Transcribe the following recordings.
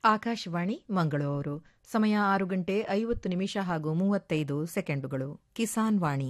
ಆಕಾಶವಾಣಿ ಮಂಗಳೂರು ಸಮಯ ಆರು ಗಂಟೆ ಐವತ್ತು ನಿಮಿಷ ಹಾಗೂ ಮೂವತ್ತೈದು ಸೆಕೆಂಡುಗಳು ಕಿಸಾನ್ ವಾಣಿ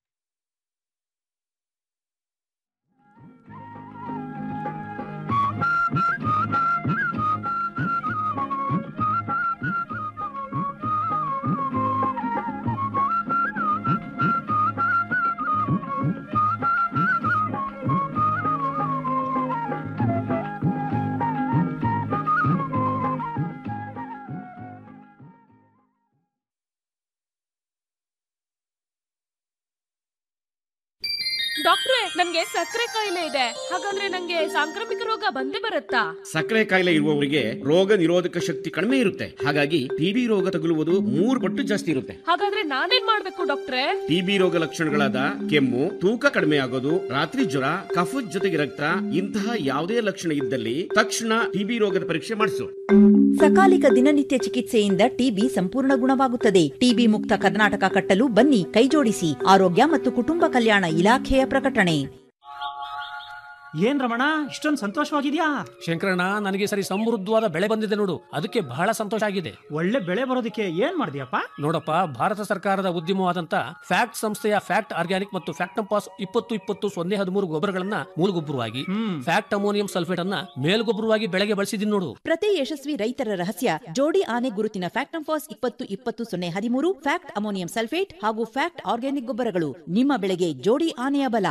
ಡಾಕ್ಟ್ರೆ ನನ್ಗೆ ಸಕ್ಕರೆ ಕಾಯಿಲೆ ಇದೆ ಹಾಗಾದ್ರೆ ನಂಗೆ ಸಾಂಕ್ರಾಮಿಕ ರೋಗ ಬಂದೇ ಬರುತ್ತಾ ಸಕ್ಕರೆ ಕಾಯಿಲೆ ಇರುವವರಿಗೆ ರೋಗ ನಿರೋಧಕ ಶಕ್ತಿ ಕಡಿಮೆ ಇರುತ್ತೆ ಹಾಗಾಗಿ ಟಿಬಿ ರೋಗ ತಗುಲುವುದು ಮೂರು ಪಟ್ಟು ಜಾಸ್ತಿ ಇರುತ್ತೆ ಹಾಗಾದ್ರೆ ನಾನೇನ್ ಮಾಡ್ಬೇಕು ಡಾಕ್ಟ್ರೆ ಟಿಬಿ ರೋಗ ಲಕ್ಷಣಗಳಾದ ಕೆಮ್ಮು ತೂಕ ಕಡಿಮೆ ಆಗೋದು ರಾತ್ರಿ ಜ್ವರ ಕಫದ ಜೊತೆಗೆ ರಕ್ತ ಇಂತಹ ಯಾವುದೇ ಲಕ್ಷಣ ಇದ್ದಲ್ಲಿ ತಕ್ಷಣ ಟಿಬಿ ರೋಗದ ಪರೀಕ್ಷೆ ಮಾಡಿಸು ಸಕಾಲಿಕ ದಿನನಿತ್ಯ ಚಿಕಿತ್ಸೆಯಿಂದ ಟಿಬಿ ಸಂಪೂರ್ಣ ಗುಣವಾಗುತ್ತದೆ ಟಿಬಿ ಮುಕ್ತ ಕರ್ನಾಟಕ ಕಟ್ಟಲು ಬನ್ನಿ ಕೈಜೋಡಿಸಿ ಆರೋಗ್ಯ ಮತ್ತು ಕುಟುಂಬ ಕಲ್ಯಾಣ ಇಲಾಖೆಯ ಪ್ರಕಟಣೆ ಏನ್ ರಮಣ ಇಷ್ಟೊಂದು ಸಂತೋಷವಾಗಿದ್ಯಾ ಶಂಕರಣ್ಣ ನನಗೆ ಸರಿ ಸಮೃದ್ಧವಾದ ಬೆಳೆ ಬಂದಿದೆ ನೋಡು ಅದಕ್ಕೆ ಬಹಳ ಸಂತೋಷ ಆಗಿದೆ ಒಳ್ಳೆ ಬೆಳೆ ಬರೋದಕ್ಕೆ ಏನ್ ಮಾಡಿದ್ಯಪ್ಪ ನೋಡಪ್ಪ ಭಾರತ ಸರ್ಕಾರದ ಉದ್ಯಮವಾದಂತ ಫ್ಯಾಕ್ಟ್ ಸಂಸ್ಥೆಯ ಫ್ಯಾಕ್ಟ್ ಆರ್ಗ್ಯಾನಿಕ್ ಮತ್ತು ಫ್ಯಾಕ್ಟಂಪಾಸ್ ಇಪ್ಪತ್ತು ಇಪ್ಪತ್ತು ಸೊನ್ನೆ ಹದಿಮೂರು ಗೊಬ್ಬರಗಳನ್ನ ಮೂಲಗೊಬ್ಬರವಾಗಿ ಹ್ಮ್ ಫ್ಯಾಕ್ಟ್ ಅಮೋನಿಯಂ ಸಲ್ಫೇಟ್ ಅನ್ನ ಮೇಲ್ಗೊಬ್ಬರವಾಗಿ ಬೆಳೆಗೆ ಬಳಸಿದೀನಿ ನೋಡು ಪ್ರತಿ ಯಶಸ್ವಿ ರೈತರ ರಹಸ್ಯ ಜೋಡಿ ಆನೆ ಗುರುತಿನ ಫ್ಯಾಕ್ಟಂಫಾಸ್ ಇಪ್ಪತ್ತು ಇಪ್ಪತ್ತು ಸೊನ್ನೆ ಹದಿಮೂರು ಫ್ಯಾಕ್ಟ್ ಅಮೋನಿಯಂ ಸಲ್ಫೇಟ್ ಹಾಗೂ ಫ್ಯಾಕ್ಟ್ ಆರ್ಗ್ಯಾನಿಕ್ ಗೊಬ್ಬರಗಳು ನಿಮ್ಮ ಬೆಳೆಗೆ ಜೋಡಿ ಆನೆಯ ಬಲ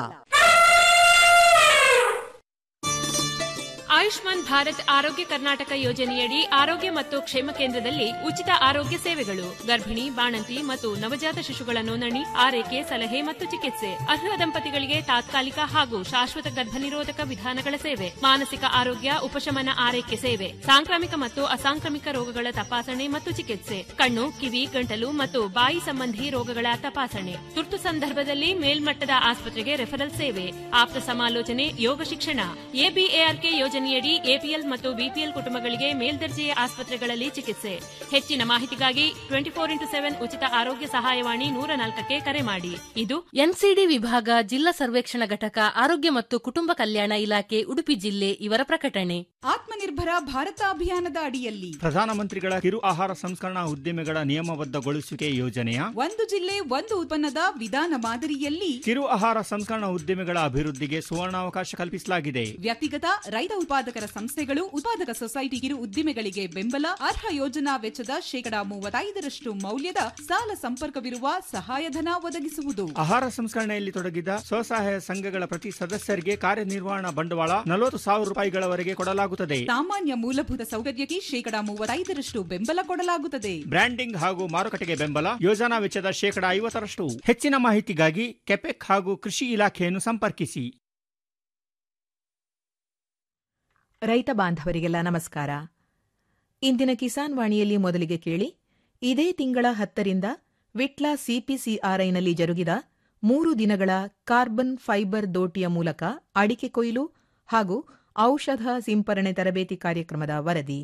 ಆಯುಷ್ಮಾನ್ ಭಾರತ್ ಆರೋಗ್ಯ ಕರ್ನಾಟಕ ಯೋಜನೆಯಡಿ ಆರೋಗ್ಯ ಮತ್ತು ಕ್ಷೇಮ ಕೇಂದ್ರದಲ್ಲಿ ಉಚಿತ ಆರೋಗ್ಯ ಸೇವೆಗಳು ಗರ್ಭಿಣಿ ಬಾಣಂತಿ ಮತ್ತು ನವಜಾತ ಶಿಶುಗಳ ನೋಂದಣಿ ಆರೈಕೆ ಸಲಹೆ ಮತ್ತು ಚಿಕಿತ್ಸೆ ಅರ್ಹ ದಂಪತಿಗಳಿಗೆ ತಾತ್ಕಾಲಿಕ ಹಾಗೂ ಶಾಶ್ವತ ಗರ್ಭನಿರೋಧಕ ವಿಧಾನಗಳ ಸೇವೆ ಮಾನಸಿಕ ಆರೋಗ್ಯ ಉಪಶಮನ ಆರೈಕೆ ಸೇವೆ ಸಾಂಕ್ರಾಮಿಕ ಮತ್ತು ಅಸಾಂಕ್ರಾಮಿಕ ರೋಗಗಳ ತಪಾಸಣೆ ಮತ್ತು ಚಿಕಿತ್ಸೆ ಕಣ್ಣು ಕಿವಿ ಗಂಟಲು ಮತ್ತು ಬಾಯಿ ಸಂಬಂಧಿ ರೋಗಗಳ ತಪಾಸಣೆ ತುರ್ತು ಸಂದರ್ಭದಲ್ಲಿ ಮೇಲ್ಮಟ್ಟದ ಆಸ್ಪತ್ರೆಗೆ ರೆಫರಲ್ ಸೇವೆ ಆಪ್ತ ಸಮಾಲೋಚನೆ ಯೋಗ ಶಿಕ್ಷಣ ಎಬಿಎಆರ್ಕೆ ಯೋಜನೆಯಡಿ ಎಪಿಎಲ್ ಮತ್ತು ಬಿಪಿಎಲ್ ಕುಟುಂಬಗಳಿಗೆ ಮೇಲ್ದರ್ಜೆಯ ಆಸ್ಪತ್ರೆಗಳಲ್ಲಿ ಚಿಕಿತ್ಸೆ ಹೆಚ್ಚಿನ ಮಾಹಿತಿಗಾಗಿ ಟ್ವೆಂಟಿ ಫೋರ್ ಇಂಟು ಸೆವೆನ್ ಉಚಿತ ಆರೋಗ್ಯ ಸಹಾಯವಾಣಿ ನೂರ ನಾಲ್ಕಕ್ಕೆ ಕರೆ ಮಾಡಿ ಇದು ಎನ್ಸಿಡಿ ವಿಭಾಗ ಜಿಲ್ಲಾ ಸರ್ವೇಕ್ಷಣಾ ಘಟಕ ಆರೋಗ್ಯ ಮತ್ತು ಕುಟುಂಬ ಕಲ್ಯಾಣ ಇಲಾಖೆ ಉಡುಪಿ ಜಿಲ್ಲೆ ಇವರ ಪ್ರಕಟಣೆ ಆತ್ಮನಿರ್ಭರ ಭಾರತ ಅಭಿಯಾನದ ಅಡಿಯಲ್ಲಿ ಪ್ರಧಾನಮಂತ್ರಿಗಳ ಕಿರು ಆಹಾರ ಸಂಸ್ಕರಣಾ ಉದ್ದಿಮೆಗಳ ನಿಯಮಬದ್ಧಗೊಳಿಸುವಿಕೆ ಯೋಜನೆಯ ಒಂದು ಜಿಲ್ಲೆ ಒಂದು ಉತ್ಪನ್ನದ ವಿಧಾನ ಮಾದರಿಯಲ್ಲಿ ಕಿರು ಆಹಾರ ಸಂಸ್ಕರಣಾ ಉದ್ದಿಮೆಗಳ ಅಭಿವೃದ್ಧಿಗೆ ಸುವರ್ಣಾವಕಾಶ ಕಲ್ಪಿಸಲಾಗಿದೆ ವ್ಯಕ್ತಿಗತ ರೈತ ಉತ್ಪಾದಕರ ಸಂಸ್ಥೆಗಳು ಉತ್ಪಾದಕ ಸೊಸೈಟಿ ಕಿರು ಉದ್ದಿಮೆಗಳಿಗೆ ಬೆಂಬಲ ಅರ್ಹ ಯೋಜನಾ ವೆಚ್ಚದ ಶೇಕಡಾ ಮೂವತ್ತೈದರಷ್ಟು ಮೌಲ್ಯದ ಸಾಲ ಸಂಪರ್ಕವಿರುವ ಸಹಾಯಧನ ಒದಗಿಸುವುದು ಆಹಾರ ಸಂಸ್ಕರಣೆಯಲ್ಲಿ ತೊಡಗಿದ ಸ್ವಸಹಾಯ ಸಂಘಗಳ ಪ್ರತಿ ಸದಸ್ಯರಿಗೆ ಕಾರ್ಯನಿರ್ವಹಣಾ ಬಂಡವಾಳ ನಲವತ್ತು ಸಾವಿರ ರೂಪಾಯಿಗಳವರೆಗೆ ಕೊಡಲಾಗುತ್ತದೆ ಸಾಮಾನ್ಯ ಮೂಲಭೂತ ಸೌಕರ್ಯಕ್ಕೆ ಶೇಕಡಾ ಮೂವತ್ತೈದರಷ್ಟು ಬೆಂಬಲ ಕೊಡಲಾಗುತ್ತದೆ ಬ್ರ್ಯಾಂಡಿಂಗ್ ಹಾಗೂ ಮಾರುಕಟ್ಟೆಗೆ ಬೆಂಬಲ ಯೋಜನಾ ವೆಚ್ಚದ ಶೇಕಡಾ ಐವತ್ತರಷ್ಟು ಹೆಚ್ಚಿನ ಮಾಹಿತಿಗಾಗಿ ಕೆಪೆಕ್ ಹಾಗೂ ಕೃಷಿ ಇಲಾಖೆಯನ್ನು ಸಂಪರ್ಕಿಸಿ ರೈತ ಬಾಂಧವರಿಗೆಲ್ಲ ನಮಸ್ಕಾರ ಇಂದಿನ ಕಿಸಾನ್ ವಾಣಿಯಲ್ಲಿ ಮೊದಲಿಗೆ ಕೇಳಿ ಇದೇ ತಿಂಗಳ ಹತ್ತರಿಂದ ವಿಟ್ಲ ಸಿಪಿಸಿಆರ್ಐನಲ್ಲಿ ಜರುಗಿದ ಮೂರು ದಿನಗಳ ಕಾರ್ಬನ್ ಫೈಬರ್ ದೋಟಿಯ ಮೂಲಕ ಅಡಿಕೆ ಕೊಯ್ಲು ಹಾಗೂ ಔಷಧ ಸಿಂಪರಣೆ ತರಬೇತಿ ಕಾರ್ಯಕ್ರಮದ ವರದಿ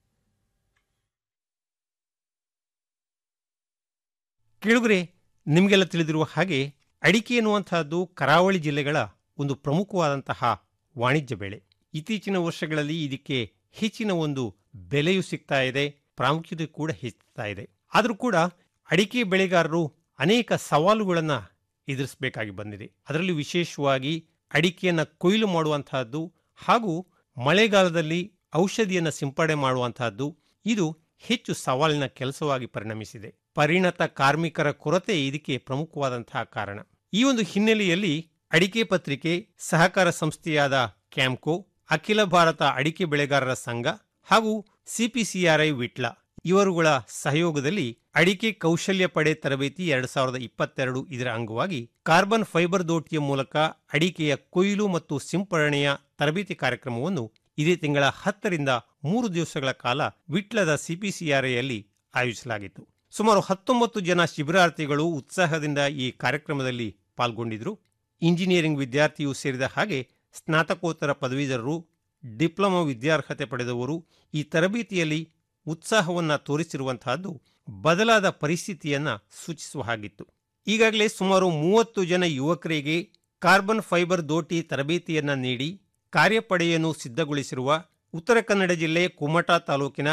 ಕೇಳುಗರೆ ನಿಮಗೆಲ್ಲ ತಿಳಿದಿರುವ ಹಾಗೆ ಅಡಿಕೆ ಎನ್ನುವಂತಹದ್ದು ಕರಾವಳಿ ಜಿಲ್ಲೆಗಳ ಒಂದು ಪ್ರಮುಖವಾದಂತಹ ವಾಣಿಜ್ಯ ಬೆಳೆ ಇತ್ತೀಚಿನ ವರ್ಷಗಳಲ್ಲಿ ಇದಕ್ಕೆ ಹೆಚ್ಚಿನ ಒಂದು ಬೆಲೆಯೂ ಸಿಗ್ತಾ ಇದೆ ಪ್ರಾಮುಖ್ಯತೆ ಕೂಡ ಹೆಚ್ಚುತ್ತಾ ಇದೆ ಆದರೂ ಕೂಡ ಅಡಿಕೆ ಬೆಳೆಗಾರರು ಅನೇಕ ಸವಾಲುಗಳನ್ನು ಎದುರಿಸಬೇಕಾಗಿ ಬಂದಿದೆ ಅದರಲ್ಲಿ ವಿಶೇಷವಾಗಿ ಅಡಿಕೆಯನ್ನು ಕೊಯ್ಲು ಮಾಡುವಂತಹದ್ದು ಹಾಗೂ ಮಳೆಗಾಲದಲ್ಲಿ ಔಷಧಿಯನ್ನು ಸಿಂಪಡಣೆ ಮಾಡುವಂತಹದ್ದು ಇದು ಹೆಚ್ಚು ಸವಾಲಿನ ಕೆಲಸವಾಗಿ ಪರಿಣಮಿಸಿದೆ ಪರಿಣತ ಕಾರ್ಮಿಕರ ಕೊರತೆ ಇದಕ್ಕೆ ಪ್ರಮುಖವಾದಂತಹ ಕಾರಣ ಈ ಒಂದು ಹಿನ್ನೆಲೆಯಲ್ಲಿ ಅಡಿಕೆ ಪತ್ರಿಕೆ ಸಹಕಾರ ಸಂಸ್ಥೆಯಾದ ಕ್ಯಾಂಪ್ಕೋ ಅಖಿಲ ಭಾರತ ಅಡಿಕೆ ಬೆಳೆಗಾರರ ಸಂಘ ಹಾಗೂ ಸಿಪಿಸಿಆರ್ಐ ವಿಟ್ಲ ಇವರುಗಳ ಸಹಯೋಗದಲ್ಲಿ ಅಡಿಕೆ ಕೌಶಲ್ಯ ಪಡೆ ತರಬೇತಿ ಎರಡ್ ಸಾವಿರದ ಇಪ್ಪತ್ತೆರಡು ಇದರ ಅಂಗವಾಗಿ ಕಾರ್ಬನ್ ಫೈಬರ್ ದೋಟಿಯ ಮೂಲಕ ಅಡಿಕೆಯ ಕೊಯ್ಲು ಮತ್ತು ಸಿಂಪಡಣೆಯ ತರಬೇತಿ ಕಾರ್ಯಕ್ರಮವನ್ನು ಇದೇ ತಿಂಗಳ ಹತ್ತರಿಂದ ಮೂರು ದಿವಸಗಳ ಕಾಲ ವಿಟ್ಲದ ಸಿಪಿಸಿಆರ್ಐಯಲ್ಲಿ ಆಯೋಜಿಸಲಾಗಿತ್ತು ಸುಮಾರು ಹತ್ತೊಂಬತ್ತು ಜನ ಶಿಬಿರಾರ್ಥಿಗಳು ಉತ್ಸಾಹದಿಂದ ಈ ಕಾರ್ಯಕ್ರಮದಲ್ಲಿ ಪಾಲ್ಗೊಂಡಿದ್ರು ಇಂಜಿನಿಯರಿಂಗ್ ವಿದ್ಯಾರ್ಥಿಯೂ ಸೇರಿದ ಹಾಗೆ ಸ್ನಾತಕೋತ್ತರ ಪದವೀಧರರು ಡಿಪ್ಲೊಮಾ ವಿದ್ಯಾರ್ಹತೆ ಪಡೆದವರು ಈ ತರಬೇತಿಯಲ್ಲಿ ಉತ್ಸಾಹವನ್ನು ತೋರಿಸಿರುವಂತಹದ್ದು ಬದಲಾದ ಪರಿಸ್ಥಿತಿಯನ್ನ ಸೂಚಿಸುವ ಹಾಗಿತ್ತು ಈಗಾಗಲೇ ಸುಮಾರು ಮೂವತ್ತು ಜನ ಯುವಕರಿಗೆ ಕಾರ್ಬನ್ ಫೈಬರ್ ದೋಟಿ ತರಬೇತಿಯನ್ನ ನೀಡಿ ಕಾರ್ಯಪಡೆಯನ್ನು ಸಿದ್ಧಗೊಳಿಸಿರುವ ಉತ್ತರ ಕನ್ನಡ ಜಿಲ್ಲೆ ಕುಮಟಾ ತಾಲೂಕಿನ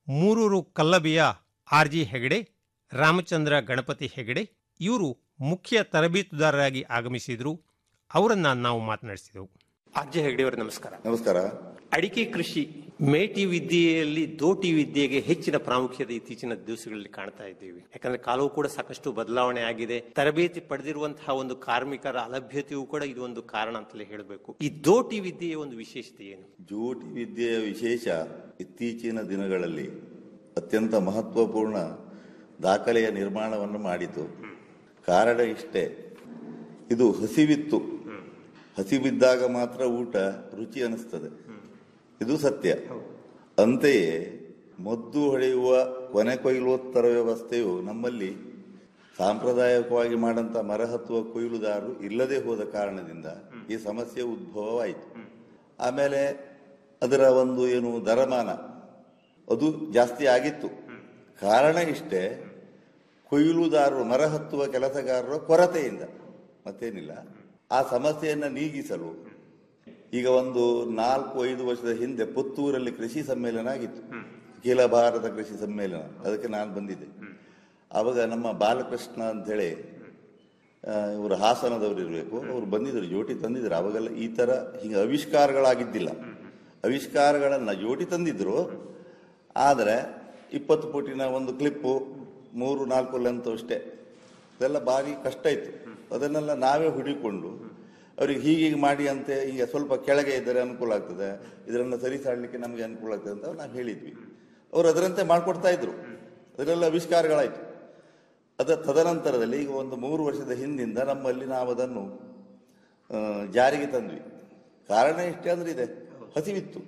ಮೂರೂರು ಕಲ್ಲಬಿಯ ಆರ್ ಜಿ ಹೆಗಡೆ ರಾಮಚಂದ್ರ ಗಣಪತಿ ಹೆಗಡೆ ಇವರು ಮುಖ್ಯ ತರಬೇತುದಾರರಾಗಿ ಆಗಮಿಸಿದ್ರು ಅವರನ್ನ ನಾವು ಮಾತನಾಡಿಸಿದೆವು ಆರ್ ಜಿ ಹೆಗಡೆ ಅವರೇ ನಮಸ್ಕಾರ ನಮಸ್ಕಾರ ಅಡಿಕೆ ಕೃಷಿ ಮೇಟಿ ವಿದ್ಯೆಯಲ್ಲಿ ದೋಟಿ ವಿದ್ಯೆಗೆ ಹೆಚ್ಚಿನ ಪ್ರಾಮುಖ್ಯತೆ ಇತ್ತೀಚಿನ ದಿವಸಗಳಲ್ಲಿ ಕಾಣ್ತಾ ಇದ್ದೀವಿ ಯಾಕಂದ್ರೆ ಕಾಲವು ಕೂಡ ಸಾಕಷ್ಟು ಬದಲಾವಣೆ ಆಗಿದೆ ತರಬೇತಿ ಪಡೆದಿರುವಂತಹ ಒಂದು ಕಾರ್ಮಿಕರ ಅಲಭ್ಯತೆಯೂ ಕೂಡ ಇದು ಒಂದು ಕಾರಣ ಅಂತಲೇ ಹೇಳಬೇಕು ಈ ದೋಟಿ ವಿದ್ಯೆಯ ಒಂದು ವಿಶೇಷತೆ ಏನು ಜೂಟಿ ವಿದ್ಯೆಯ ವಿಶೇಷ ಇತ್ತೀಚಿನ ದಿನಗಳಲ್ಲಿ ಅತ್ಯಂತ ಮಹತ್ವಪೂರ್ಣ ದಾಖಲೆಯ ನಿರ್ಮಾಣವನ್ನು ಮಾಡಿತು ಕಾರಣ ಇಷ್ಟೇ ಇದು ಹಸಿವಿತ್ತು ಹಸಿವಿದ್ದಾಗ ಮಾತ್ರ ಊಟ ರುಚಿ ಅನಿಸ್ತದೆ ಇದು ಸತ್ಯ ಅಂತೆಯೇ ಮದ್ದು ಹೊಡೆಯುವ ಕೊನೆ ಕೊಯ್ಲೋತ್ತರ ವ್ಯವಸ್ಥೆಯು ನಮ್ಮಲ್ಲಿ ಸಾಂಪ್ರದಾಯಿಕವಾಗಿ ಮಾಡಂತ ಮರ ಹತ್ತುವ ಕೊಯ್ಲುದಾರರು ಇಲ್ಲದೆ ಹೋದ ಕಾರಣದಿಂದ ಈ ಸಮಸ್ಯೆ ಉದ್ಭವವಾಯಿತು ಆಮೇಲೆ ಅದರ ಒಂದು ಏನು ದರಮಾನ ಅದು ಜಾಸ್ತಿ ಆಗಿತ್ತು ಕಾರಣ ಇಷ್ಟೇ ಕೊಯ್ಲುದಾರರು ಮರ ಹತ್ತುವ ಕೆಲಸಗಾರರ ಕೊರತೆಯಿಂದ ಮತ್ತೇನಿಲ್ಲ ಆ ಸಮಸ್ಯೆಯನ್ನು ನೀಗಿಸಲು ಈಗ ಒಂದು ನಾಲ್ಕು ಐದು ವರ್ಷದ ಹಿಂದೆ ಪುತ್ತೂರಲ್ಲಿ ಕೃಷಿ ಸಮ್ಮೇಳನ ಆಗಿತ್ತು ಅಖಿಲ ಭಾರತ ಕೃಷಿ ಸಮ್ಮೇಳನ ಅದಕ್ಕೆ ನಾನು ಬಂದಿದ್ದೆ ಆವಾಗ ನಮ್ಮ ಬಾಲಕೃಷ್ಣ ಅಂತೇಳಿ ಆ, ಇವರು ಹಾಸನದವರು ಇರಬೇಕು ಅವರು ಬಂದಿದ್ರು ಜೋಟಿ ತಂದಿದ್ರು ಅವಾಗೆಲ್ಲ ಈ ತರ ಹಿಂಗೆ ಆವಿಷ್ಕಾರಗಳಾಗಿದ್ದಿಲ್ಲ ಆವಿಷ್ಕಾರಗಳನ್ನ ಜೋಟಿ ತಂದಿದ್ರು ಆದರೆ ಇಪ್ಪತ್ತು ಫುಟಿನ ಒಂದು ಕ್ಲಿಪ್ಪು ಮೂರು ನಾಲ್ಕು ಲೆಂತ್ ಅಷ್ಟೇ ಅದೆಲ್ಲ ಭಾರಿ ಕಷ್ಟ ಇತ್ತು ಅದನ್ನೆಲ್ಲ ನಾವೇ ಹುಡಿಕೊಂಡು ಅವ್ರಿಗೆ ಹೀಗೀಗೆ ಮಾಡಿ ಅಂತೆ ಈಗ ಸ್ವಲ್ಪ ಕೆಳಗೆ ಇದ್ದರೆ ಅನುಕೂಲ ಆಗ್ತದೆ ಇದರನ್ನು ಸರಿಸಾಡಲಿಕ್ಕೆ ನಮಗೆ ಅನುಕೂಲ ಆಗ್ತದೆ ಅಂತ ನಾವು ಹೇಳಿದ್ವಿ ಅವರು ಅದರಂತೆ ಮಾಡಿಕೊಡ್ತಾ ಇದ್ರು ಅದರೆಲ್ಲ ಆವಿಷ್ಕಾರಗಳಾಯಿತು ಅದ ತದನಂತರದಲ್ಲಿ ಈಗ ಒಂದು ಮೂರು ವರ್ಷದ ಹಿಂದಿಂದ ನಮ್ಮಲ್ಲಿ ನಾವು ಅದನ್ನು ಆ, ಜಾರಿಗೆ ತಂದ್ವಿ ಕಾರಣ ಇಷ್ಟೇ ಅಂದ್ರೆ ಇದೆ ಹಸಿವಿತ್ತು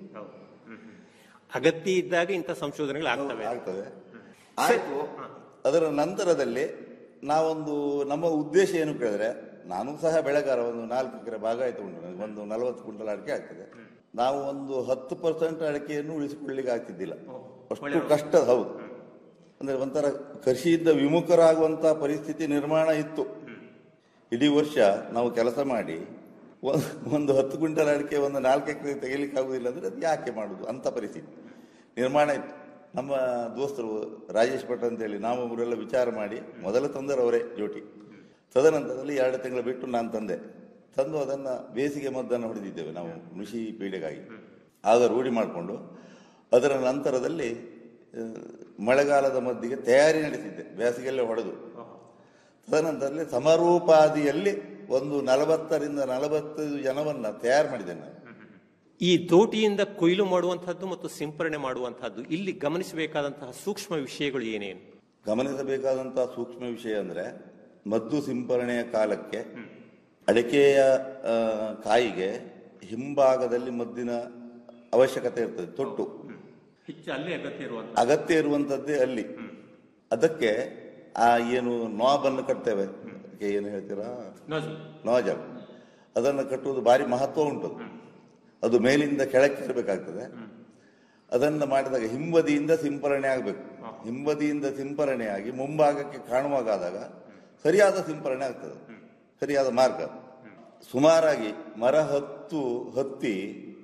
ಅಗತ್ಯ ಇದ್ದಾಗ ಇಂಥ ಸಂಶೋಧನೆಗಳು ಆಗ್ತವೆ ಆಗ್ತದೆ ಆಯ್ತು ಅದರ ನಂತರದಲ್ಲಿ ನಾವೊಂದು ನಮ್ಮ ಉದ್ದೇಶ ಏನು ಕೇಳಿದ್ರೆ ನಾನು ಸಹ ಬೆಳೆಗಾರ ಒಂದು ನಾಲ್ಕು ಎಕರೆ ಭಾಗ ಆಯ್ತು ಉಂಟು ನನಗೆ ಒಂದು ನಲವತ್ತು ಕ್ವಿಂಟಲ್ ಅಡಿಕೆ ಆಗ್ತದೆ ನಾವು ಒಂದು ಹತ್ತು ಪರ್ಸೆಂಟ್ ಅಡಿಕೆಯನ್ನು ಉಳಿಸಿಕೊಳ್ಳಿಕ್ಕೆ ಆಗ್ತಿದ್ದಿಲ್ಲ ಅಷ್ಟು ಕಷ್ಟ ಹೌದು ಅಂದ್ರೆ ಒಂಥರ ಕೃಷಿಯಿಂದ ವಿಮುಖರಾಗುವಂತ ಪರಿಸ್ಥಿತಿ ನಿರ್ಮಾಣ ಇತ್ತು ಇಡೀ ವರ್ಷ ನಾವು ಕೆಲಸ ಮಾಡಿ ಒಂದ್- ಒಂದು ಹತ್ತು ಕ್ವಿಂಟಲ್ ಅಡಿಕೆ ಒಂದು ನಾಲ್ಕು ಎಕರೆ ತೆಗಿಲಿಕ್ಕೆ ಆಗುದಿಲ್ಲ ಅಂದ್ರೆ ಅದು ಯಾಕೆ ಮಾಡುದು ಅಂತ ಪರಿಸ್ಥಿತಿ ನಿರ್ಮಾಣ ಇತ್ತು ನಮ್ಮ ದೋಸ್ತರು ರಾಜೇಶ್ ಭಟ್ ಅಂತೇಳಿ ನಾವು ಅವರೆಲ್ಲ ವಿಚಾರ ಮಾಡಿ ಮೊದಲ ತಂದರು ಅವರೇ ಜೋಟಿ ತದನಂತರದಲ್ಲಿ ಎರಡು ತಿಂಗಳು ಬಿಟ್ಟು ನಾನು ತಂದೆ ತಂದು ಅದನ್ನ ಬೇಸಿಗೆ ಮದ್ದನ್ನು ಹೊಡೆದಿದ್ದೇವೆ ನಾವು ಕೃಷಿ ಪೀಡೆಗಾಗಿ ಆಗ ರೂಢಿ ಮಾಡಿಕೊಂಡು ಅದರ ನಂತರದಲ್ಲಿ ಆ, ಮಳೆಗಾಲದ ಮದ್ದಿಗೆ ತಯಾರಿ ನಡೆಸಿದ್ದೆ ಬೇಸಿಗೆಯಲ್ಲೇ ಹೊಡೆದು ತದನಂತರದಲ್ಲಿ ಸಮರೋಪಾದಿಯಲ್ಲಿ ಒಂದು ನಲವತ್ತರಿಂದ ನಲವತ್ತೈದು ಜನವನ್ನ ತಯಾರು ಮಾಡಿದ್ದೇನೆ ನಾನು ಈ ದೋಟಿಯಿಂದ ಕೊಯ್ಲು ಮಾಡುವಂತಹದ್ದು ಮತ್ತು ಸಿಂಪರಣೆ ಮಾಡುವಂತಹದ್ದು ಇಲ್ಲಿ ಗಮನಿಸಬೇಕಾದಂತಹ ಸೂಕ್ಷ್ಮ ವಿಷಯಗಳು ಏನೇನು ಗಮನಿಸಬೇಕಾದಂತಹ ಸೂಕ್ಷ್ಮ ವಿಷಯ ಅಂದ್ರೆ ಮದ್ದು ಸಿಂಪರಣೆಯ ಕಾಲಕ್ಕೆ ಅಡಿಕೆಯ ಆ, ಕಾಯಿಗೆ ಹಿಂಭಾಗದಲ್ಲಿ ಮದ್ದಿನ ಅವಶ್ಯಕತೆ ಇರ್ತದೆ ತೊಟ್ಟು ಹೆಚ್ಚು ಅಲ್ಲೇ ಅಗತ್ಯ ಇರುವಂತ ಅಗತ್ಯ ಇರುವಂತದ್ದೇ ಅಲ್ಲಿ ಅದಕ್ಕೆ ಆ ಏನು ನಾಬನ್ನು ಕಟ್ತೇವೆ ಅದಕ್ಕೆ ಏನು ಹೇಳ್ತೀರಾ ನೋಜಲ್ ಅದನ್ನು ಕಟ್ಟುವುದು ಭಾರಿ ಮಹತ್ವ ಉಂಟು ಅದು ಮೇಲಿಂದ ಕೆಳಕ್ಕೆ ಇರಬೇಕಾಗ್ತದೆ ಅದನ್ನು ಮಾಡಿದಾಗ ಹಿಂಬದಿಯಿಂದ ಸಿಂಪರಣೆ ಆಗಬೇಕು ಹಿಂಬದಿಯಿಂದ ಸಿಂಪರಣೆಯಾಗಿ ಮುಂಭಾಗಕ್ಕೆ ಕಾಣುವಾಗಾದಾಗ ಸರಿಯಾದ ಸಿಂಪರಣೆ ಆಗ್ತದೆ ಸರಿಯಾದ ಮಾರ್ಗ ಸುಮಾರಾಗಿ ಮರ ಹತ್ತು ಹತ್ತಿ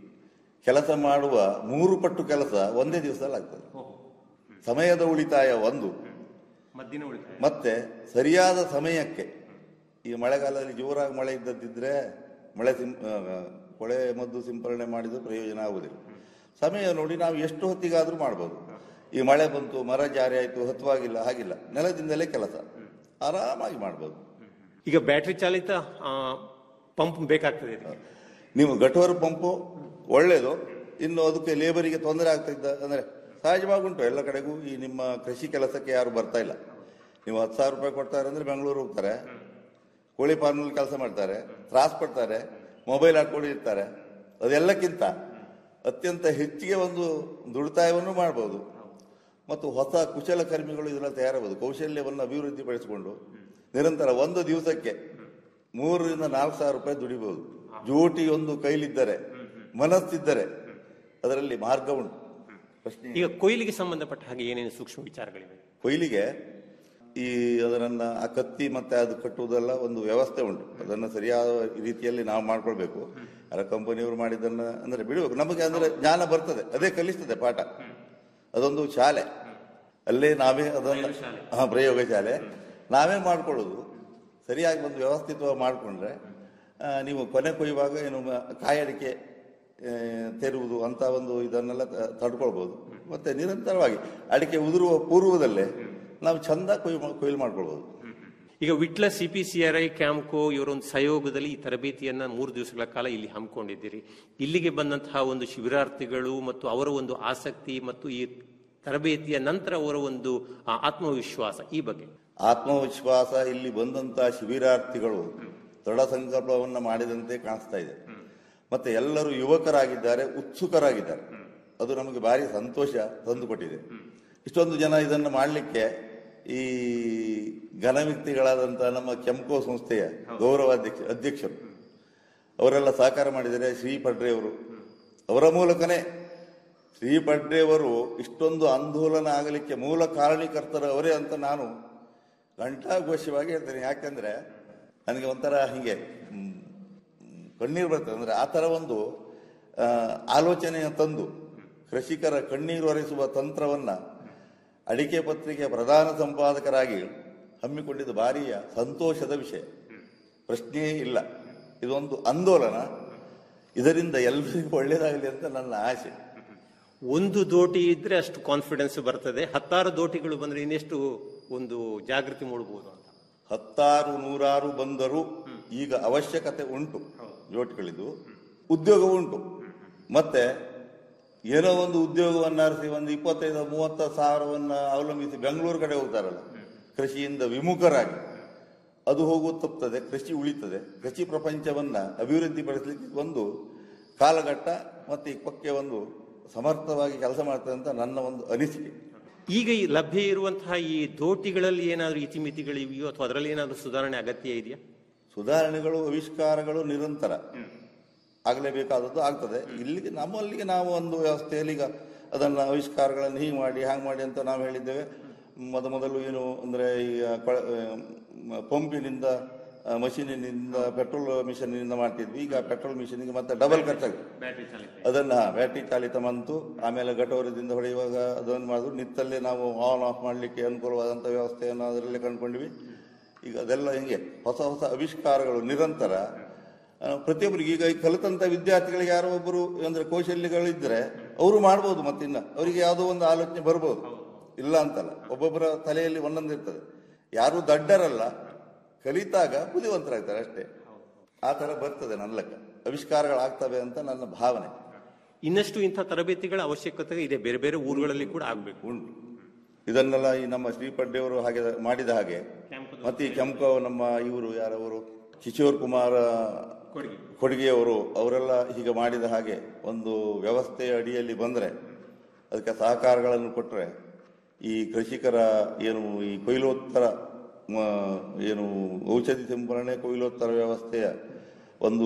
ಕೆಲಸ ಮಾಡುವ ಮೂರು ಪಟ್ಟು ಕೆಲಸ ಒಂದೇ ದಿವಸದಲ್ಲಿ ಆಗ್ತದೆ ಸಮಯದ ಉಳಿತಾಯ ಒಂದು ಮದ್ದಿನ ಉಳಿತಾಯ ಮತ್ತೆ ಸರಿಯಾದ ಸಮಯಕ್ಕೆ ಈ ಮಳೆಗಾಲದಲ್ಲಿ ಜೋರಾಗಿ ಮಳೆ ಇದ್ದದ್ದಿದ್ರೆ ಮಳೆ ಸಿಂ ಆ, ಕೊಳೆ ಮದ್ದು ಸಿಂಪರಣೆ ಮಾಡಿದ್ರೆ ಪ್ರಯೋಜನ ಆಗುವುದಿಲ್ಲ ಸಮಯ ನೋಡಿ ನಾವು ಎಷ್ಟು ಹೊತ್ತಿಗಾದ್ರೂ ಮಾಡ್ಬೋದು ಈ ಮಳೆ ಬಂತು ಮರ ಜಾರಿ ಆಯ್ತು ಹತ್ತವಾಗಿಲ್ಲ ಹಾಗಿಲ್ಲ ನೆಲದಿಂದಲೇ ಕೆಲಸ ಆರಾಮಾಗಿ ಮಾಡ್ಬೋದು ಈಗ ಬ್ಯಾಟರಿ ಚಾಲಿತ ಆ, ಪಂಪ್ ಬೇಕಾಗ್ತದೆ ಇದಕ್ಕೆ. ನೀವು ಗಠೋರ ಪಂಪು ಒಳ್ಳೇದು ಇನ್ನು ಅದಕ್ಕೆ ಲೇಬರಿಗೆ ತೊಂದರೆ ಆಗ್ತಾ ಇದ್ದ ಅಂದ್ರೆ ಸಹಜವಾಗಿ ಉಂಟು ಎಲ್ಲ ಕಡೆಗೂ ಈ ನಿಮ್ಮ ಕೃಷಿ ಕೆಲಸಕ್ಕೆ ಯಾರು ಬರ್ತಾ ಇಲ್ಲ ನೀವು ಹತ್ತು ಸಾವಿರ ರೂಪಾಯಿ ಕೊಡ್ತಾರೆ ಅಂದ್ರೆ ಬೆಂಗಳೂರು ಹೋಗ್ತಾರೆ ಕೋಳಿ ಫಾರ್ಮಲ್ಲಿ ಕೆಲಸ ಮಾಡ್ತಾರೆ ತ್ರಾಸ್ ಪಡ್ತಾರೆ ಮೊಬೈಲ್ ಹಾಕೊಂಡು ಇರ್ತಾರೆ ಅದೆಲ್ಲಕ್ಕಿಂತ ಅತ್ಯಂತ ಹೆಚ್ಚಿಗೆ ಒಂದು ದುಡಿತಾಯವನ್ನು ಮಾಡ್ಬೋದು ಮತ್ತು ಹೊಸ ಕುಶಲಕರ್ಮಿಗಳು ಇದೆಲ್ಲ ತಯಾರಾಗಬಹುದು ಕೌಶಲ್ಯವನ್ನು ಅಭಿವೃದ್ಧಿಪಡಿಸಿಕೊಂಡು ನಿರಂತರ ಒಂದು ದಿವಸಕ್ಕೆ ಮೂರರಿಂದ ನಾಲ್ಕು ಸಾವಿರ ರೂಪಾಯಿ ದುಡಿಬಹುದು ಜೋಟಿ ಒಂದು ಕೈಲಿದ್ದರೆ ಮನಸ್ಸಿದ್ದರೆ ಅದರಲ್ಲಿ ಮಾರ್ಗ ಉಂಟು ಪ್ರಶ್ನೆ ಈಗ ಕೊಯ್ಲಿಗೆ ಸಂಬಂಧಪಟ್ಟ ಹಾಗೆ ಏನೇನು ಸೂಕ್ಷ್ಮ ವಿಚಾರಗಳಿವೆ ಕೊಯ್ಲಿಗೆ ಈ ಅದರನ್ನ ಆ ಕತ್ತಿ ಮತ್ತೆ ಅದು ಕಟ್ಟುವುದೆಲ್ಲ ಒಂದು ವ್ಯವಸ್ಥೆ ಉಂಟು ಅದನ್ನು ಸರಿಯಾದ ರೀತಿಯಲ್ಲಿ ನಾವು ಮಾಡ್ಕೊಳ್ಬೇಕು ಅರ ಕಂಪನಿಯವರು ಮಾಡಿದ್ದನ್ನ ಅಂದ್ರೆ ಬಿಡಬೇಕು ನಮಗೆ ಅಂದ್ರೆ ಜ್ಞಾನ ಬರ್ತದೆ ಅದೇ ಕಲಿಸ್ತದೆ ಪಾಠ ಅದೊಂದು ಶಾಲೆ ಅಲ್ಲೇ ನಾವೇ ಅದನ್ನು ಹಾಂ ಪ್ರಯೋಗ ಶಾಲೆ ನಾವೇ ಮಾಡ್ಕೊಳ್ಳೋದು ಸರಿಯಾಗಿ ಒಂದು ವ್ಯವಸ್ಥಿತವಾಗಿ ಮಾಡಿಕೊಂಡ್ರೆ ನೀವು ಕೊನೆ ಕೊಯ್ಯುವಾಗ ಏನು ಮ- ಕಾಯಿ ಅಡಿಕೆ ಆ, ತೆರುವುದು ಅಂತ ಒಂದು ಇದನ್ನೆಲ್ಲ ತ- ತಡ್ಕೊಳ್ಬೋದು ಮತ್ತೆ ನಿರಂತರವಾಗಿ ಅಡಿಕೆ ಉದುರುವ ಪೂರ್ವದಲ್ಲೇ ನಾವು ಚಂದ ಕೊಯ್ಲು ಮಾ- ಕೊಯ್ಲು ಮಾಡ್ಕೊಳ್ಬೋದು ಈಗ Vitla C P C R I Campco ಇವರೊಂದು ಸಹಯೋಗದಲ್ಲಿ ಈ ತರಬೇತಿಯನ್ನ ಮೂರು ದಿವಸಗಳ ಕಾಲ ಇಲ್ಲಿ ಹಮ್ಮಿಕೊಂಡಿದ್ದೀರಿ ಇಲ್ಲಿಗೆ ಬಂದಂತಹ ಒಂದು ಶಿಬಿರಾರ್ಥಿಗಳು ಮತ್ತು ಅವರ ಒಂದು ಆಸಕ್ತಿ ಮತ್ತು ಈ ತರಬೇತಿಯ ನಂತರ ಅವರ ಒಂದು ಆ, ಆತ್ಮವಿಶ್ವಾಸ ಈ ಬಗ್ಗೆ ಆತ್ಮವಿಶ್ವಾಸ ಇಲ್ಲಿ ಬಂದಂತ ಶಿಬಿರಾರ್ಥಿಗಳು ದೃಢ ಸಂಕಲ್ಪವನ್ನು ಮಾಡಿದಂತೆ ಕಾಣಿಸ್ತಾ ಇದೆ ಮತ್ತೆ ಎಲ್ಲರೂ ಯುವಕರಾಗಿದ್ದಾರೆ ಉತ್ಸುಕರಾಗಿದ್ದಾರೆ ಅದು ನಮಗೆ ಭಾರಿ ಸಂತೋಷ ತಂದುಕೊಟ್ಟಿದೆ ಇಷ್ಟೊಂದು ಜನ ಇದನ್ನು ಮಾಡಲಿಕ್ಕೆ ಈ ಘನವ್ಯಕ್ತಿಗಳಾದಂತಹ ನಮ್ಮ ಕೆಂಕೋ ಸಂಸ್ಥೆಯ ಗೌರವ ಅಧ್ಯಕ್ಷ ಅಧ್ಯಕ್ಷರು ಅವರೆಲ್ಲ ಸಹಕಾರ ಮಾಡಿದರೆ ಶ್ರೀ ಪಡ್ರೆಯವರು ಅವರ ಮೂಲಕನೇ ಶ್ರೀ ಪಡ್ರೆಯವರು ಇಷ್ಟೊಂದು ಆಂದೋಲನ ಆಗಲಿಕ್ಕೆ ಮೂಲ ಕಾರಣೀಕರ್ತರು ಅವರೇ ಅಂತ ನಾನು ಘಂಟಾಘೋಷವಾಗಿ ಹೇಳ್ತೇನೆ ಯಾಕೆಂದ್ರೆ ನನಗೆ ಒಂಥರ ಹಿಂಗೆ ಹ್ಮ್, ಕಣ್ಣೀರು ಬರ್ತದೆ ಅಂದ್ರೆ ಆ ಥರ ಒಂದು ಆ, ಆಲೋಚನೆಯ ತಂದು ಕೃಷಿಕರ ಕಣ್ಣೀರು ಒರೆಸುವ ತಂತ್ರವನ್ನ ಅಡಿಕೆ ಪತ್ರಿಕೆಯ ಪ್ರಧಾನ ಸಂಪಾದಕರಾಗಿ ಹಮ್ಮಿಕೊಂಡಿದ್ದು ಭಾರಿಯ ಸಂತೋಷದ ವಿಷಯ ಪ್ರಶ್ನೆಯೇ ಇಲ್ಲ ಇದೊಂದು ಆಂದೋಲನ ಇದರಿಂದ ಎಲ್ಲರಿಗೂ ಒಳ್ಳೆಯದಾಗಲಿ ಅಂತ ನನ್ನ ಆಸೆ ಒಂದು ದೋಟಿ ಇದ್ರೆ ಅಷ್ಟು ಕಾನ್ಫಿಡೆನ್ಸ್ ಬರ್ತದೆ ಹತ್ತಾರು ದೋಟಿಗಳು ಬಂದ್ರೆ ಇನ್ನೆಷ್ಟು ಒಂದು ಜಾಗೃತಿ ಮೂಡಬಹುದು ಅಂತ ಹತ್ತಾರು ನೂರಾರು ಬಂದರೂ ಈಗ ಅವಶ್ಯಕತೆ ಉಂಟು ಜೋಟ್ಗಳಿದ್ದು ಉದ್ಯೋಗ ಉಂಟು ಮತ್ತೆ ಏನೋ ಒಂದು ಉದ್ಯೋಗವನ್ನ ಅರಸಿ ಒಂದು ಇಪ್ಪತ್ತೈದು ಮೂವತ್ತ ಸಾವಿರವನ್ನ ಅವಲಂಬಿಸಿ ಬೆಂಗಳೂರು ಕಡೆ ಹೋಗ್ತಾರಲ್ಲ ಕೃಷಿಯಿಂದ ವಿಮುಖರಾಗಿ ಅದು ಹೋಗುವ ತಪ್ಪುತ್ತದೆ ಕೃಷಿ ಉಳಿತದೆ ಕೃಷಿ ಪ್ರಪಂಚವನ್ನ ಅಭಿವೃದ್ಧಿಪಡಿಸಲಿಕ್ಕೆ ಒಂದು ಕಾಲಘಟ್ಟ ಮತ್ತೆ ಈ ಪಕ್ಕೆ ಒಂದು ಸಮರ್ಥವಾಗಿ ಕೆಲಸ ಮಾಡ್ತದೆ ಅಂತ ನನ್ನ ಒಂದು ಅನಿಸಿಕೆ ಈಗ ಈ ಲಭ್ಯ ಇರುವಂತಹ ಈ ದೋಟಿಗಳಲ್ಲಿ ಏನಾದರೂ ಇತಿಮಿತಿಗಳಿವೆಯೋ ಅಥವಾ ಅದರಲ್ಲಿ ಏನಾದರೂ ಸುಧಾರಣೆ ಅಗತ್ಯ ಇದೆಯಾ ಸುಧಾರಣೆಗಳು ಆವಿಷ್ಕಾರಗಳು ನಿರಂತರ ಆಗಲೇಬೇಕಾದದ್ದು ಆಗ್ತದೆ ಇಲ್ಲಿಗೆ ನಮ್ಮಲ್ಲಿಗೆ ನಾವು ಒಂದು ವ್ಯವಸ್ಥೆಯಲ್ಲಿ ಈಗ ಅದನ್ನು ಆವಿಷ್ಕಾರಗಳನ್ನು ಹೀಗೆ ಮಾಡಿ ಹಾಗೆ ಮಾಡಿ ಅಂತ ನಾವು ಹೇಳಿದ್ದೇವೆ ಮೊದ ಮೊದಲು ಏನು ಅಂದರೆ ಈಗ ಕೊಳ- ಆ, ಪಂಪಿನಿಂದ ಆ, ಮಷೀನಿನಿಂದ ಪೆಟ್ರೋಲ್ ಮಿಷನ್ನಿಂದ ಮಾಡ್ತಿದ್ವಿ ಈಗ ಪೆಟ್ರೋಲ್ ಮಿಷನ್ಗೆ ಮತ್ತೆ ಡಬಲ್ ಖರ್ಚಾಗುತ್ತೆ ಅದನ್ನ ಬ್ಯಾಟ್ರಿ ಚಾಲಿತ ಬಂತು ಆಮೇಲೆ ಗಟೋರದಿಂದ ಹೊಡೆಯುವಾಗ ಅದನ್ನು ಮಾಡಿದ್ರು ನಿತ್ತಲ್ಲೇ ನಾವು ಆನ್ ಆಫ್ ಮಾಡಲಿಕ್ಕೆ ಅನುಕೂಲವಾದಂಥ ವ್ಯವಸ್ಥೆಯನ್ನು ಅದರಲ್ಲೇ ಕಂಡುಕೊಂಡ್ವಿ ಈಗ ಅದೆಲ್ಲ ಹಿಂಗೆ ಹೊಸ ಹೊಸ ಆವಿಷ್ಕಾರಗಳು ನಿರಂತರ ಆ, ಪ್ರತಿಯೊಬ್ಬರಿಗೆ ಈಗ ಈ ಕಲಿತಂತ ವಿದ್ಯಾರ್ಥಿಗಳಿಗೆ ಯಾರೋ ಒಬ್ಬರು ಅಂದ್ರೆ ಕೌಶಲ್ಯಗಳಿದ್ರೆ ಅವರು ಮಾಡ್ಬೋದು ಮತ್ತಿನ್ನ ಅವರಿಗೆ ಯಾವುದೋ ಒಂದು ಆಲೋಚನೆ ಬರ್ಬೋದು ಇಲ್ಲ ಅಂತಲ್ಲ ಒಬ್ಬೊಬ್ಬರ ತಲೆಯಲ್ಲಿ ಒಂದೊಂದು ಇರ್ತದೆ ಯಾರು ದಡ್ಡರಲ್ಲ ಕಲಿತಾಗ ಬುದ್ಧಿವಂತರಾಗ್ತಾರೆ ಅಷ್ಟೇ ಆ ಥರ ಬರ್ತದೆ ನನ್ನ ಲೆಕ್ಕ ಆವಿಷ್ಕಾರಗಳಾಗ್ತವೆ ಅಂತ ನನ್ನ ಭಾವನೆ ಇನ್ನಷ್ಟು ಇಂಥ ತರಬೇತಿಗಳ ಅವಶ್ಯಕತೆ ಇದೆ ಬೇರೆ ಬೇರೆ ಊರುಗಳಲ್ಲಿ ಕೂಡ ಆಗಬೇಕು ಉಂಟು ಇದನ್ನೆಲ್ಲ ಈ ನಮ್ಮ ಶ್ರೀಪಡ್ಡೆಯವರು ಹಾಗೆ ಮಾಡಿದ ಹಾಗೆ ಮತ್ತೆ ಈ ಕೆಂಪು ನಮ್ಮ ಇವರು ಯಾರವರು ಕಿಶೋರ್ ಕುಮಾರ ಕೊಡುಗೆಯವರು ಅವರೆಲ್ಲ ಹೀಗೆ ಮಾಡಿದ ಹಾಗೆ ಒಂದು ವ್ಯವಸ್ಥೆಯ ಅಡಿಯಲ್ಲಿ ಬಂದರೆ ಅದಕ್ಕೆ ಸಹಕಾರಗಳನ್ನು ಕೊಟ್ಟರೆ ಈ ಕೃಷಿಕರ ಏನು ಈ ಕೊಯ್ಲೋತ್ತರ ಮ, ಏನು ಔಷಧಿ ಸಿಂಪರಣೆ ಕೊಯ್ಲೋತ್ತರ ವ್ಯವಸ್ಥೆಯ ಒಂದು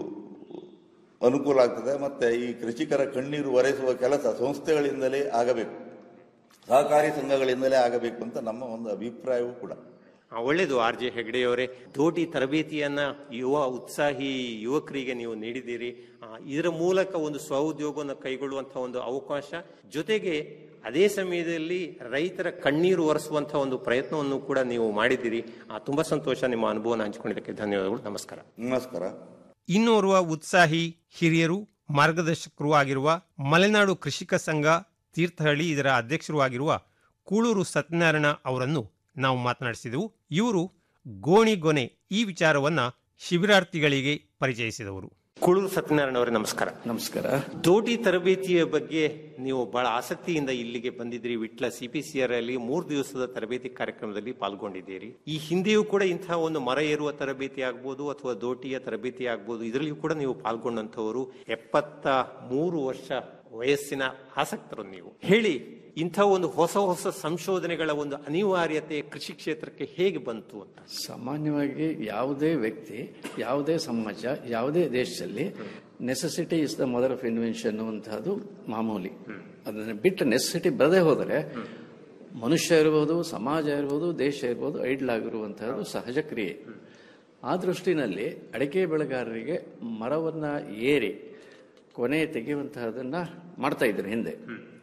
ಅನುಕೂಲ ಆಗ್ತದೆ ಮತ್ತೆ ಈ ಕೃಷಿಕರ ಕಣ್ಣೀರು ಒರೆಸುವ ಕೆಲಸ ಸಂಸ್ಥೆಗಳಿಂದಲೇ ಆಗಬೇಕು ಸಹಕಾರಿ ಸಂಘಗಳಿಂದಲೇ ಆಗಬೇಕು ಅಂತ ನಮ್ಮ ಒಂದು ಅಭಿಪ್ರಾಯವೂ ಕೂಡ ಆ, ಒಳ್ಳೆಯದು ಆರ್ ಜೆ ಹೆಗ್ಡೆಯವರೇ ದೋಟಿ ತರಬೇತಿಯನ್ನ ಯುವ ಉತ್ಸಾಹಿ ಯುವಕರಿಗೆ ನೀವು ನೀಡಿದ್ದೀರಿ ಆ, ಇದರ ಮೂಲಕ ಒಂದು ಸ್ವಉದ್ಯೋಗವನ್ನು ಕೈಗೊಳ್ಳುವಂತಹ ಒಂದು ಅವಕಾಶ ಜೊತೆಗೆ ಅದೇ ಸಮಯದಲ್ಲಿ ರೈತರ ಕಣ್ಣೀರು ಒರೆಸುವಂತಹ ಒಂದು ಪ್ರಯತ್ನವನ್ನು ಕೂಡ ನೀವು ಮಾಡಿದ್ದೀರಿ ಆ, ತುಂಬಾ ಸಂತೋಷ ನಿಮ್ಮ ಅನುಭವನ ಹಂಚಿಕೊಂಡಿದ್ದಕ್ಕೆ ಧನ್ಯವಾದಗಳು ನಮಸ್ಕಾರ ನಮಸ್ಕಾರ ಇನ್ನೋರ್ವ ಉತ್ಸಾಹಿ ಹಿರಿಯರು ಮಾರ್ಗದರ್ಶಕರು ಆಗಿರುವ ಮಲೆನಾಡು ಕೃಷಿಕ ಸಂಘ ತೀರ್ಥಹಳ್ಳಿ ಇದರ ಅಧ್ಯಕ್ಷರು ಆಗಿರುವ ಕೂಳೂರು ಸತ್ಯನಾರಾಯಣ ಅವರನ್ನು ನಾವು ಮಾತನಾಡಿಸಿದೆವು ಇವರು ಗೋಣಿ ಗೊನೆ ಈ ವಿಚಾರವನ್ನ ಶಿಬಿರಾರ್ಥಿಗಳಿಗೆ ಪರಿಚಯಿಸಿದವರು ಕುಳೂರು ಸತ್ಯನಾರಾಯಣ ಅವರೇ ನಮಸ್ಕಾರ ನಮಸ್ಕಾರ ದೋಟಿ ತರಬೇತಿಯ ಬಗ್ಗೆ ನೀವು ಬಹಳ ಆಸಕ್ತಿಯಿಂದ ಇಲ್ಲಿಗೆ ಬಂದಿದ್ದೀರಿ ವಿಟ್ಲ ಸಿಪಿಸಿಆರ್ ಅಲ್ಲಿ ಮೂರು ದಿವಸದ ತರಬೇತಿ ಕಾರ್ಯಕ್ರಮದಲ್ಲಿ ಪಾಲ್ಗೊಂಡಿದ್ದೀರಿ ಈ ಹಿಂದೆಯೂ ಕೂಡ ಇಂತಹ ಒಂದು ಮರ ಏರುವ ತರಬೇತಿ ಆಗ್ಬೋದು ಅಥವಾ ದೋಟಿಯ ತರಬೇತಿ ಆಗ್ಬೋದು ಇದರಲ್ಲಿಯೂ ಕೂಡ ನೀವು ಪಾಲ್ಗೊಂಡಂತವರು ಎಪ್ಪತ್ತ ಮೂರು ವರ್ಷ ವಯಸ್ಸಿನ ಆಸಕ್ತರು ನೀವು ಹೇಳಿ ಇಂಥ ಒಂದು ಹೊಸ ಹೊಸ ಸಂಶೋಧನೆಗಳ ಒಂದು ಅನಿವಾರ್ಯತೆ ಕೃಷಿ ಕ್ಷೇತ್ರಕ್ಕೆ ಹೇಗೆ ಬಂತು ಅಂತ ಸಾಮಾನ್ಯವಾಗಿ ಯಾವುದೇ ವ್ಯಕ್ತಿ ಯಾವುದೇ ಸಮಾಜ ಯಾವುದೇ ದೇಶದಲ್ಲಿ necessity is the mother of invention ಅನ್ನುವಂತಹದ್ದು ಮಾಮೂಲಿ ಅದನ್ನು ಬಿಟ್ಟು ನೆಸೆಸಿಟಿ ಬರದೇ ಹೋದರೆ ಮನುಷ್ಯ ಇರ್ಬೋದು ಸಮಾಜ ಇರ್ಬೋದು ದೇಶ ಇರ್ಬೋದು ಐಡ್ಲ್ ಆಗಿರುವಂತಹದ್ದು ಸಹಜ ಕ್ರಿಯೆ ಆ ದೃಷ್ಟಿನಲ್ಲಿ ಅಡಿಕೆ ಬೆಳೆಗಾರರಿಗೆ ಮರವನ್ನ ಏರಿ ಕೊನೆ ತೆಗೆಯುವಂತಹದನ್ನ ಮಾಡ್ತಾ ಇದ್ರು ಹಿಂದೆ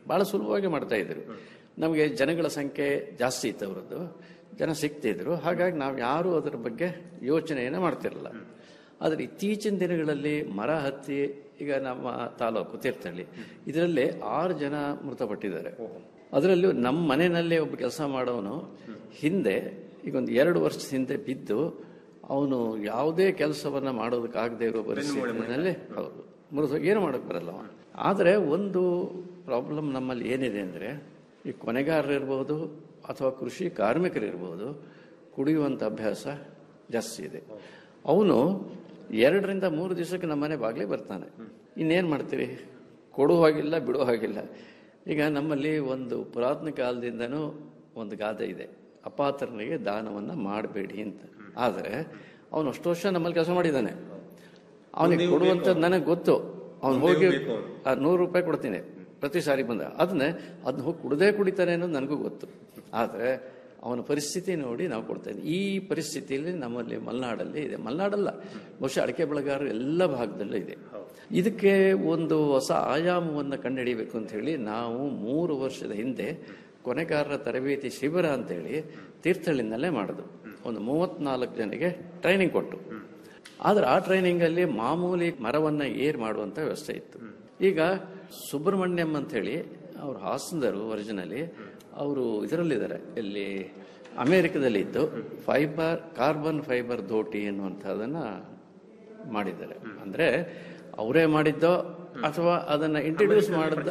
ಭಾಳ ಸುಲಭವಾಗಿ ಮಾಡ್ತಾ ಇದ್ರು ನಮಗೆ ಜನಗಳ ಸಂಖ್ಯೆ ಜಾಸ್ತಿ ಇತ್ತು ಅವರದ್ದು ಜನ ಸಿಗ್ತಿದ್ರು ಹಾಗಾಗಿ ನಾವು ಯಾರೂ ಅದರ ಬಗ್ಗೆ ಯೋಚನೆಯನ್ನು ಮಾಡ್ತಿರಲಿಲ್ಲ ಆದರೆ ಇತ್ತೀಚಿನ ದಿನಗಳಲ್ಲಿ ಮರ ಹತ್ತಿ ಈಗ ನಮ್ಮ ತಾಲೂಕು ತೀರ್ಥಹಳ್ಳಿ ಇದರಲ್ಲಿ ಆರು ಜನ ಮೃತಪಟ್ಟಿದ್ದಾರೆ ಅದರಲ್ಲೂ ನಮ್ಮ ಮನೆಯಲ್ಲೇ ಒಬ್ಬ ಕೆಲಸ ಮಾಡೋನು ಹಿಂದೆ ಈಗ ಒಂದು ಎರಡು ವರ್ಷದ ಹಿಂದೆ ಬಿದ್ದು ಅವನು ಯಾವುದೇ ಕೆಲಸವನ್ನ ಮಾಡೋದಕ್ಕಾಗದೇ ಇರೋ ಪರಿಸ್ಥಿತಿನಲ್ಲಿ ಹೌದು ಮೃತ ಏನು ಮಾಡೋಕೆ ಬರಲ್ಲ ಅವ. ಆದರೆ ಒಂದು ಪ್ರಾಬ್ಲಮ್ ನಮ್ಮಲ್ಲಿ ಏನಿದೆ ಅಂದರೆ ಈ ಕೊನೆಗಾರರಿರ್ಬೋದು ಅಥವಾ ಕೃಷಿ ಕಾರ್ಮಿಕರಿರ್ಬೋದು ಕುಡಿಯುವಂಥ ಅಭ್ಯಾಸ ಜಾಸ್ತಿ ಇದೆ ಅವನು ಎರಡರಿಂದ ಮೂರು ದಿವಸಕ್ಕೆ ನಮ್ಮನೆ ಬಾಗಿಲೇ ಬರ್ತಾನೆ ಇನ್ನೇನು ಮಾಡ್ತೀರಿ ಕೊಡೋ ಹಾಗಿಲ್ಲ ಬಿಡೋ ಹಾಗಿಲ್ಲ ಈಗ ನಮ್ಮಲ್ಲಿ ಒಂದು ಪುರಾತನ ಕಾಲದಿಂದನೂ ಒಂದು ಗಾದೆ ಇದೆ ಅಪಾತ್ರನಿಗೆ ದಾನವನ್ನು ಮಾಡಬೇಡಿ ಅಂತ ಆದರೆ ಅವನು ಅಷ್ಟು ವರ್ಷ ನಮ್ಮಲ್ಲಿ ಕೆಲಸ ಮಾಡಿದ್ದಾನೆ ಅವನಿಗೆ ಕೊಡುವಂಥದ್ದು ನನಗೆ ಗೊತ್ತು ಅವ್ನು ಹೋಗಿ ಆ ನೂರು ರೂಪಾಯಿ ಕೊಡ್ತೀನಿ ಪ್ರತಿ ಸಾರಿ ಬಂದ ಅದನ್ನೇ ಅದನ್ನ ಹೋಗಿ ಕುಡದೇ ಕುಡಿತಾನೆ ಅನ್ನೋದು ನನಗೂ ಗೊತ್ತು ಆದರೆ ಅವನ ಪರಿಸ್ಥಿತಿ ನೋಡಿ ನಾವು ಕೊಡ್ತೇವೆ ಈ ಪರಿಸ್ಥಿತಿಯಲ್ಲಿ ನಮ್ಮಲ್ಲಿ ಮಲೆನಾಡಲ್ಲಿ ಇದೆ ಮಲೆನಾಡಲ್ಲ ಬಹುಶಃ ಅಡಿಕೆ ಬೆಳೆಗಾರರು ಎಲ್ಲ ಭಾಗದಲ್ಲೂ ಇದೆ ಇದಕ್ಕೆ ಒಂದು ಹೊಸ ಆಯಾಮವನ್ನು ಕಂಡುಹಿಡಿಯಬೇಕು ಅಂತ ಹೇಳಿ ನಾವು ಮೂರು ವರ್ಷದ ಹಿಂದೆ ಕೊನೆಗಾರರ ತರಬೇತಿ ಶಿಬಿರ ಅಂತೇಳಿ ತೀರ್ಥಹಳ್ಳಿನಲ್ಲೇ ಮಾಡೋದು ಒಂದು ಮೂವತ್ನಾಲ್ಕು ಜನರಿಗೆ ಟ್ರೈನಿಂಗ್ ಕೊಟ್ಟು ಆದ್ರೆ ಆ ಟ್ರೈನಿಂಗಲ್ಲಿ ಮಾಮೂಲಿ ಮರವನ್ನ ಏರ್ ಮಾಡುವಂತ ವ್ಯವಸ್ಥೆ ಇತ್ತು ಈಗ ಸುಬ್ರಹ್ಮಣ್ಯಂ ಅಂತ ಹೇಳಿ ಅವ್ರು ಹಾಸನದರು ಒರಿಜಿನಲಿ ಅವರು ಇದರಲ್ಲಿದ್ದಾರೆ ಇಲ್ಲಿ ಅಮೇರಿಕದಲ್ಲಿ ಇದ್ದು ಫೈಬರ್ ಕಾರ್ಬನ್ ಫೈಬರ್ ದೋಟಿ ಎನ್ನುವಂಥದ್ದನ್ನ ಮಾಡಿದ್ದಾರೆ ಅಂದ್ರೆ ಅವರೇ ಮಾಡಿದ್ದೋ ಅಥವಾ ಅದನ್ನ ಇಂಟ್ರಡ್ಯೂಸ್ ಮಾಡಿದ್ದ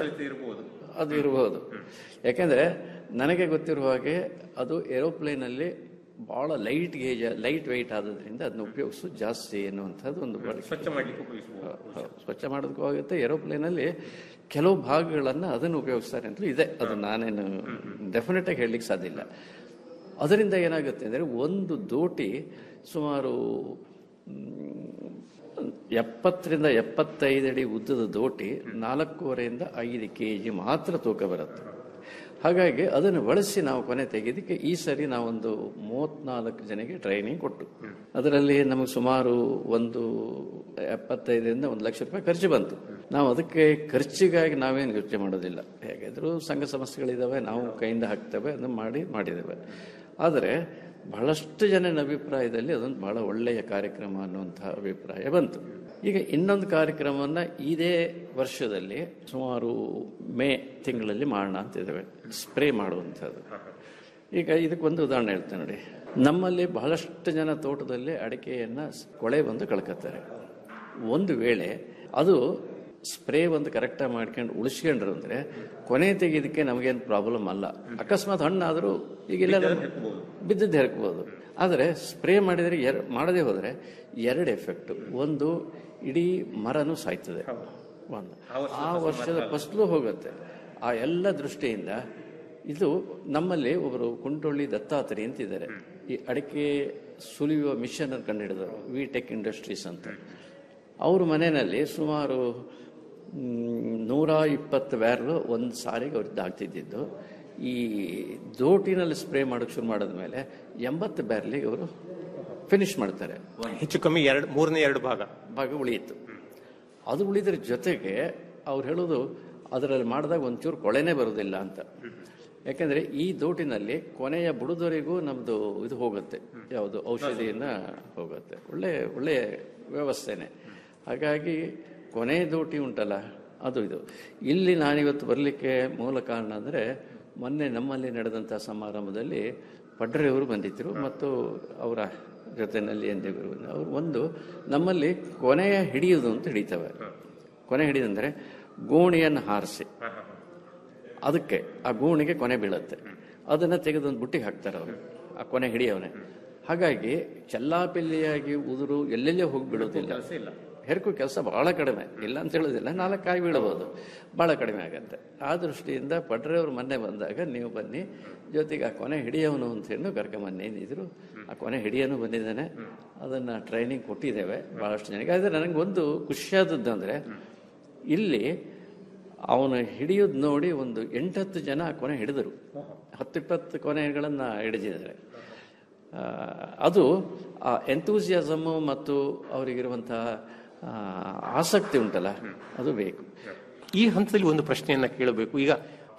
ಅದು ಇರಬಹುದು ಯಾಕೆಂದ್ರೆ ನನಗೆ ಗೊತ್ತಿರುವ ಹಾಗೆ ಅದು ಏರೋಪ್ಲೇನ್ ಅಲ್ಲಿ ಬಹಳ ಲೈಟ್ ಗೇಜ್ ಲೈಟ್ ವೆಯ್ಟ್ ಆದ್ರಿಂದ ಅದನ್ನ ಉಪಯೋಗಿಸೋದು ಜಾಸ್ತಿ ಎನ್ನುವಂಥದ್ದು ಒಂದು ಬಳಕೆ. ಸ್ವಚ್ಛ ಮಾಡ್ಲಿಕ್ಕೆ ಉಪಯೋಗಿಸಬಹುದು ಹೌದು, ಸ್ವಚ್ಛ ಮಾಡೋದಕ್ಕೂ ಆಗುತ್ತೆ ಏರೋಪ್ಲೇನ್ ಅಲ್ಲಿ ಕೆಲವು ಭಾಗಗಳನ್ನ ಅದನ್ನು ಉಪಯೋಗಿಸ್ತಾರೆ ಅಂತಲೂ ಇದೆ ಅದು ನಾನೇನು ಡೆಫಿನೆಟ್ ಆಗಿ ಹೇಳಲಿಕ್ಕೆ ಸಾಧ್ಯ ಇಲ್ಲ ಅದರಿಂದ ಏನಾಗುತ್ತೆ ಅಂದರೆ ಒಂದು ದೋಟಿ ಸುಮಾರು ಮ್, ಎಪ್ಪತ್ತರಿಂದ ಎಪ್ಪತ್ತೈದು ಅಡಿ ಉದ್ದದ ದೋಟಿ ನಾಲ್ಕೂವರೆಯಿಂದ ಐದು ಕೆ ಜಿ ಮಾತ್ರ ತೂಕ ಬರುತ್ತೆ ಹಾಗಾಗಿ ಅದನ್ನು ಬಳಸಿ ನಾವು ಕೊನೆ ತೆಗೆದಕ್ಕೆ ಈ ಸರಿ ನಾವೊಂದು ಮೂವತ್ನಾಲ್ಕು ಜನಕ್ಕೆ ಟ್ರೈನಿಂಗ್ ಕೊಟ್ಟು ಅದರಲ್ಲಿ ನಮಗೆ ಸುಮಾರು ಒಂದು ಎಪ್ಪತ್ತೈದರಿಂದ ಒಂದು ಲಕ್ಷ ರೂಪಾಯಿ ಖರ್ಚು ಬಂತು ನಾವು ಅದಕ್ಕೆ ಖರ್ಚಿಗಾಗಿ ನಾವೇನು ಯೋಚನೆ ಮಾಡೋದಿಲ್ಲ ಹೇಗಿದ್ರು ಸಂಘ ಸಂಸ್ಥೆಗಳಿದ್ದಾವೆ ನಾವು ಕೈಯಿಂದ ಹಾಕ್ತೇವೆ ಅದನ್ನು ಮಾಡಿ ಮಾಡಿದ್ದೇವೆ ಆದರೆ ಬಹಳಷ್ಟು ಜನನ ಅಭಿಪ್ರಾಯದಲ್ಲಿ ಅದೊಂದು ಬಹಳ ಒಳ್ಳೆಯ ಕಾರ್ಯಕ್ರಮ ಅನ್ನುವಂತಹ ಅಭಿಪ್ರಾಯ ಬಂತು ಈಗ ಇನ್ನೊಂದು ಕಾರ್ಯಕ್ರಮವನ್ನ ಇದೇ ವರ್ಷದಲ್ಲಿ ಸುಮಾರು ಮೇ ತಿಂಗಳಲ್ಲಿ ಮಾಡೋಣ ಅಂತಿದ್ದೇವೆ ಸ್ಪ್ರೇ ಮಾಡುವಂಥದ್ದು ಈಗ ಇದಕ್ಕೊಂದು ಉದಾಹರಣೆ ಹೇಳ್ತೇನೆ ನೋಡಿ ನಮ್ಮಲ್ಲಿ ಬಹಳಷ್ಟು ಜನ ತೋಟದಲ್ಲಿ ಅಡಿಕೆಯನ್ನ ಕೊಳೆ ಬಂದು ಕಳ್ಕೊತಾರೆ ಒಂದು ವೇಳೆ ಅದು ಸ್ಪ್ರೇ ಒಂದು ಕರೆಕ್ಟಾಗಿ ಮಾಡ್ಕೊಂಡು ಉಳಿಸ್ಕೊಂಡ್ರು ಅಂದ್ರೆ ಕೊನೆ ತೆಗೆಯೋದಕ್ಕೆ ನಮಗೇನು ಪ್ರಾಬ್ಲಮ್ ಅಲ್ಲ ಅಕಸ್ಮಾತ್ ಹಣ್ಣಾದರೂ ಈಗೆಲ್ಲ ಬಿದ್ದದ್ದು ಹೆರ್ಕೋಬೋದು ಆದರೆ ಸ್ಪ್ರೇ ಮಾಡಿದರೆ ಎರ್ ಮಾಡದೇ ಹೋದರೆ ಎರಡು ಎಫೆಕ್ಟ್ ಒಂದು ಇಡೀ ಮರನೂ ಸಾಯ್ತದೆ ಒಂದು ಆ ವರ್ಷದ ಫಸಲು ಹೋಗುತ್ತೆ ಆ ಎಲ್ಲ ದೃಷ್ಟಿಯಿಂದ ಇದು ನಮ್ಮಲ್ಲಿ ಒಬ್ಬರು ಕುಂಟೊಳ್ಳಿ ದತ್ತಾತ್ರಿ ಅಂತಿದ್ದಾರೆ ಈ ಅಡಿಕೆ ಸುಲಿಯುವ ಮಿಷನ್ ಕಂಡುಹಿಡಿದವರು ವಿ ಟೆಕ್ ಇಂಡಸ್ಟ್ರೀಸ್ ಅಂತ ಅವ್ರ ಮನೆಯಲ್ಲಿ ಸುಮಾರು ಮ್, ನೂರ ಇಪ್ಪತ್ತು ಬ್ಯಾರ್ಲು ಒಂದು ಸಾರಿಗೆ ಅವ್ರದ್ದು ಆಗ್ತಿದ್ದಿದ್ದು ಈ ದೋಟಿನಲ್ಲಿ ಸ್ಪ್ರೇ ಮಾಡೋಕೆ ಶುರು ಮಾಡಿದ್ಮೇಲೆ ಎಂಬತ್ತು ಬ್ಯಾರ್ಲಿಗೆ ಅವರು ಫಿನಿಶ್ ಮಾಡ್ತಾರೆ ಹೆಚ್ಚು ಕಮ್ಮಿ ಎರಡು ಮೂರನೇ ಎರಡು ಭಾಗ ಭಾಗ ಉಳಿಯಿತು ಅದು ಉಳಿದ್ರ ಜೊತೆಗೆ ಅವ್ರು ಹೇಳೋದು ಅದರಲ್ಲಿ ಮಾಡಿದಾಗ ಒಂಚೂರು ಕೊಳೆನೇ ಬರೋದಿಲ್ಲ ಅಂತ ಯಾಕೆಂದ್ರೆ ಈ ದೋಟಿನಲ್ಲಿ ಕೊನೆಯ ಬುಡದವರೆಗೂ ನಮ್ದು ಇದು ಹೋಗುತ್ತೆ ಯಾವುದು ಔಷಧಿಯನ್ನ ಹೋಗುತ್ತೆ ಒಳ್ಳೆ ಒಳ್ಳೆಯ ವ್ಯವಸ್ಥೆನೆ ಹಾಗಾಗಿ ಕೊನೆ ದೋಟಿ ಉಂಟಲ್ಲ ಅದು ಇದು ಇಲ್ಲಿ ನಾನಿವತ್ತು ಬರಲಿಕ್ಕೆ ಮೂಲ ಕಾರಣ ಅಂದರೆ ಮೊನ್ನೆ ನಮ್ಮಲ್ಲಿ ನಡೆದಂಥ ಸಮಾರಂಭದಲ್ಲಿ ಪಡ್ರೆಯವರು ಬಂದಿದ್ದರು ಮತ್ತು ಅವರ ಜೊತೆನಲ್ಲಿ ಎಂದಿಗೂ ಅವರು ಒಂದು ನಮ್ಮಲ್ಲಿ ಕೊನೆಯ ಹಿಡಿಯುವುದು ಅಂತ ಹಿಡಿತವೆ ಕೊನೆ ಹಿಡಿದಂದ್ರೆ ಗೋಣಿಯನ್ನು ಹಾರಿಸಿ ಅದಕ್ಕೆ ಆ ಗೋಣಿಗೆ ಕೊನೆ ಬೀಳುತ್ತೆ ಅದನ್ನ ತೆಗೆದು ಒಂದು ಬುಟ್ಟಿಗೆ ಹಾಕ್ತಾರೆ ಅವರು ಆ ಕೊನೆ ಹಿಡಿಯವನೆ ಹಾಗಾಗಿ ಚೆಲ್ಲಾಪಿಲ್ಲಿಯಾಗಿ ಉದುರು ಎಲ್ಲೆಲ್ಲೇ ಹೋಗಿ ಬೀಳೋದಿಲ್ಲ ಹೆರ್ಕು ಕೆಲಸ ಬಹಳ ಕಡಿಮೆ ಇಲ್ಲ ಅಂತ ಹೇಳೋದಿಲ್ಲ ನಾಲ್ಕು ಕಾಯಿ ಬೀಳಬಹುದು ಬಹಳ ಕಡಿಮೆ ಆಗತ್ತೆ ಆ ದೃಷ್ಟಿಯಿಂದ ಪಡ್ರೆಯವರು ಮೊನ್ನೆ ಬಂದಾಗ ನೀವು ಬನ್ನಿ ಜೊತೆಗೆ ಆ ಕೊನೆ ಹಿಡಿಯವನು ಅಂತ ಹೇಳಿ ಕರ್ಕೊಂಬನ್ನಿ ಅಂದಿದ್ರು ಆ ಕೊನೆ ಹಿಡಿಯನು ಬಂದಿದ್ದಾನೆ ಅದನ್ನ ಟ್ರೈನಿಂಗ್ ಕೊಟ್ಟಿದ್ದೇವೆ ಬಹಳಷ್ಟು ಜನಕ್ಕೆ ಆದರೆ ನನಗೆ ಒಂದು ಖುಷಿಯಾದದ್ದು ಅಂದ್ರೆ ಇಲ್ಲಿ ಅವನು ಹಿಡಿಯೋದು ನೋಡಿ ಒಂದು ಎಂಟತ್ತು ಜನ ಆ ಕೊನೆ ಹಿಡಿದರು ಹತ್ತಿಪ್ಪತ್ತು ಕೊನೆಗಳನ್ನು ಹಿಡಿದಿದ್ದಾರೆ ಆ, ಅದು ಆ ಎಂತೂಸಿಯಾಸಮು ಮತ್ತು ಅವರಿಗಿರುವಂತಹ ಆ, ಆಸಕ್ತಿ ಉಂಟಲ್ಲ ಅದು ಬೇಕು ಈ ಹಂತದಲ್ಲಿ ಒಂದು ಪ್ರಶ್ನೆಯನ್ನ ಕೇಳಬೇಕು ಈಗ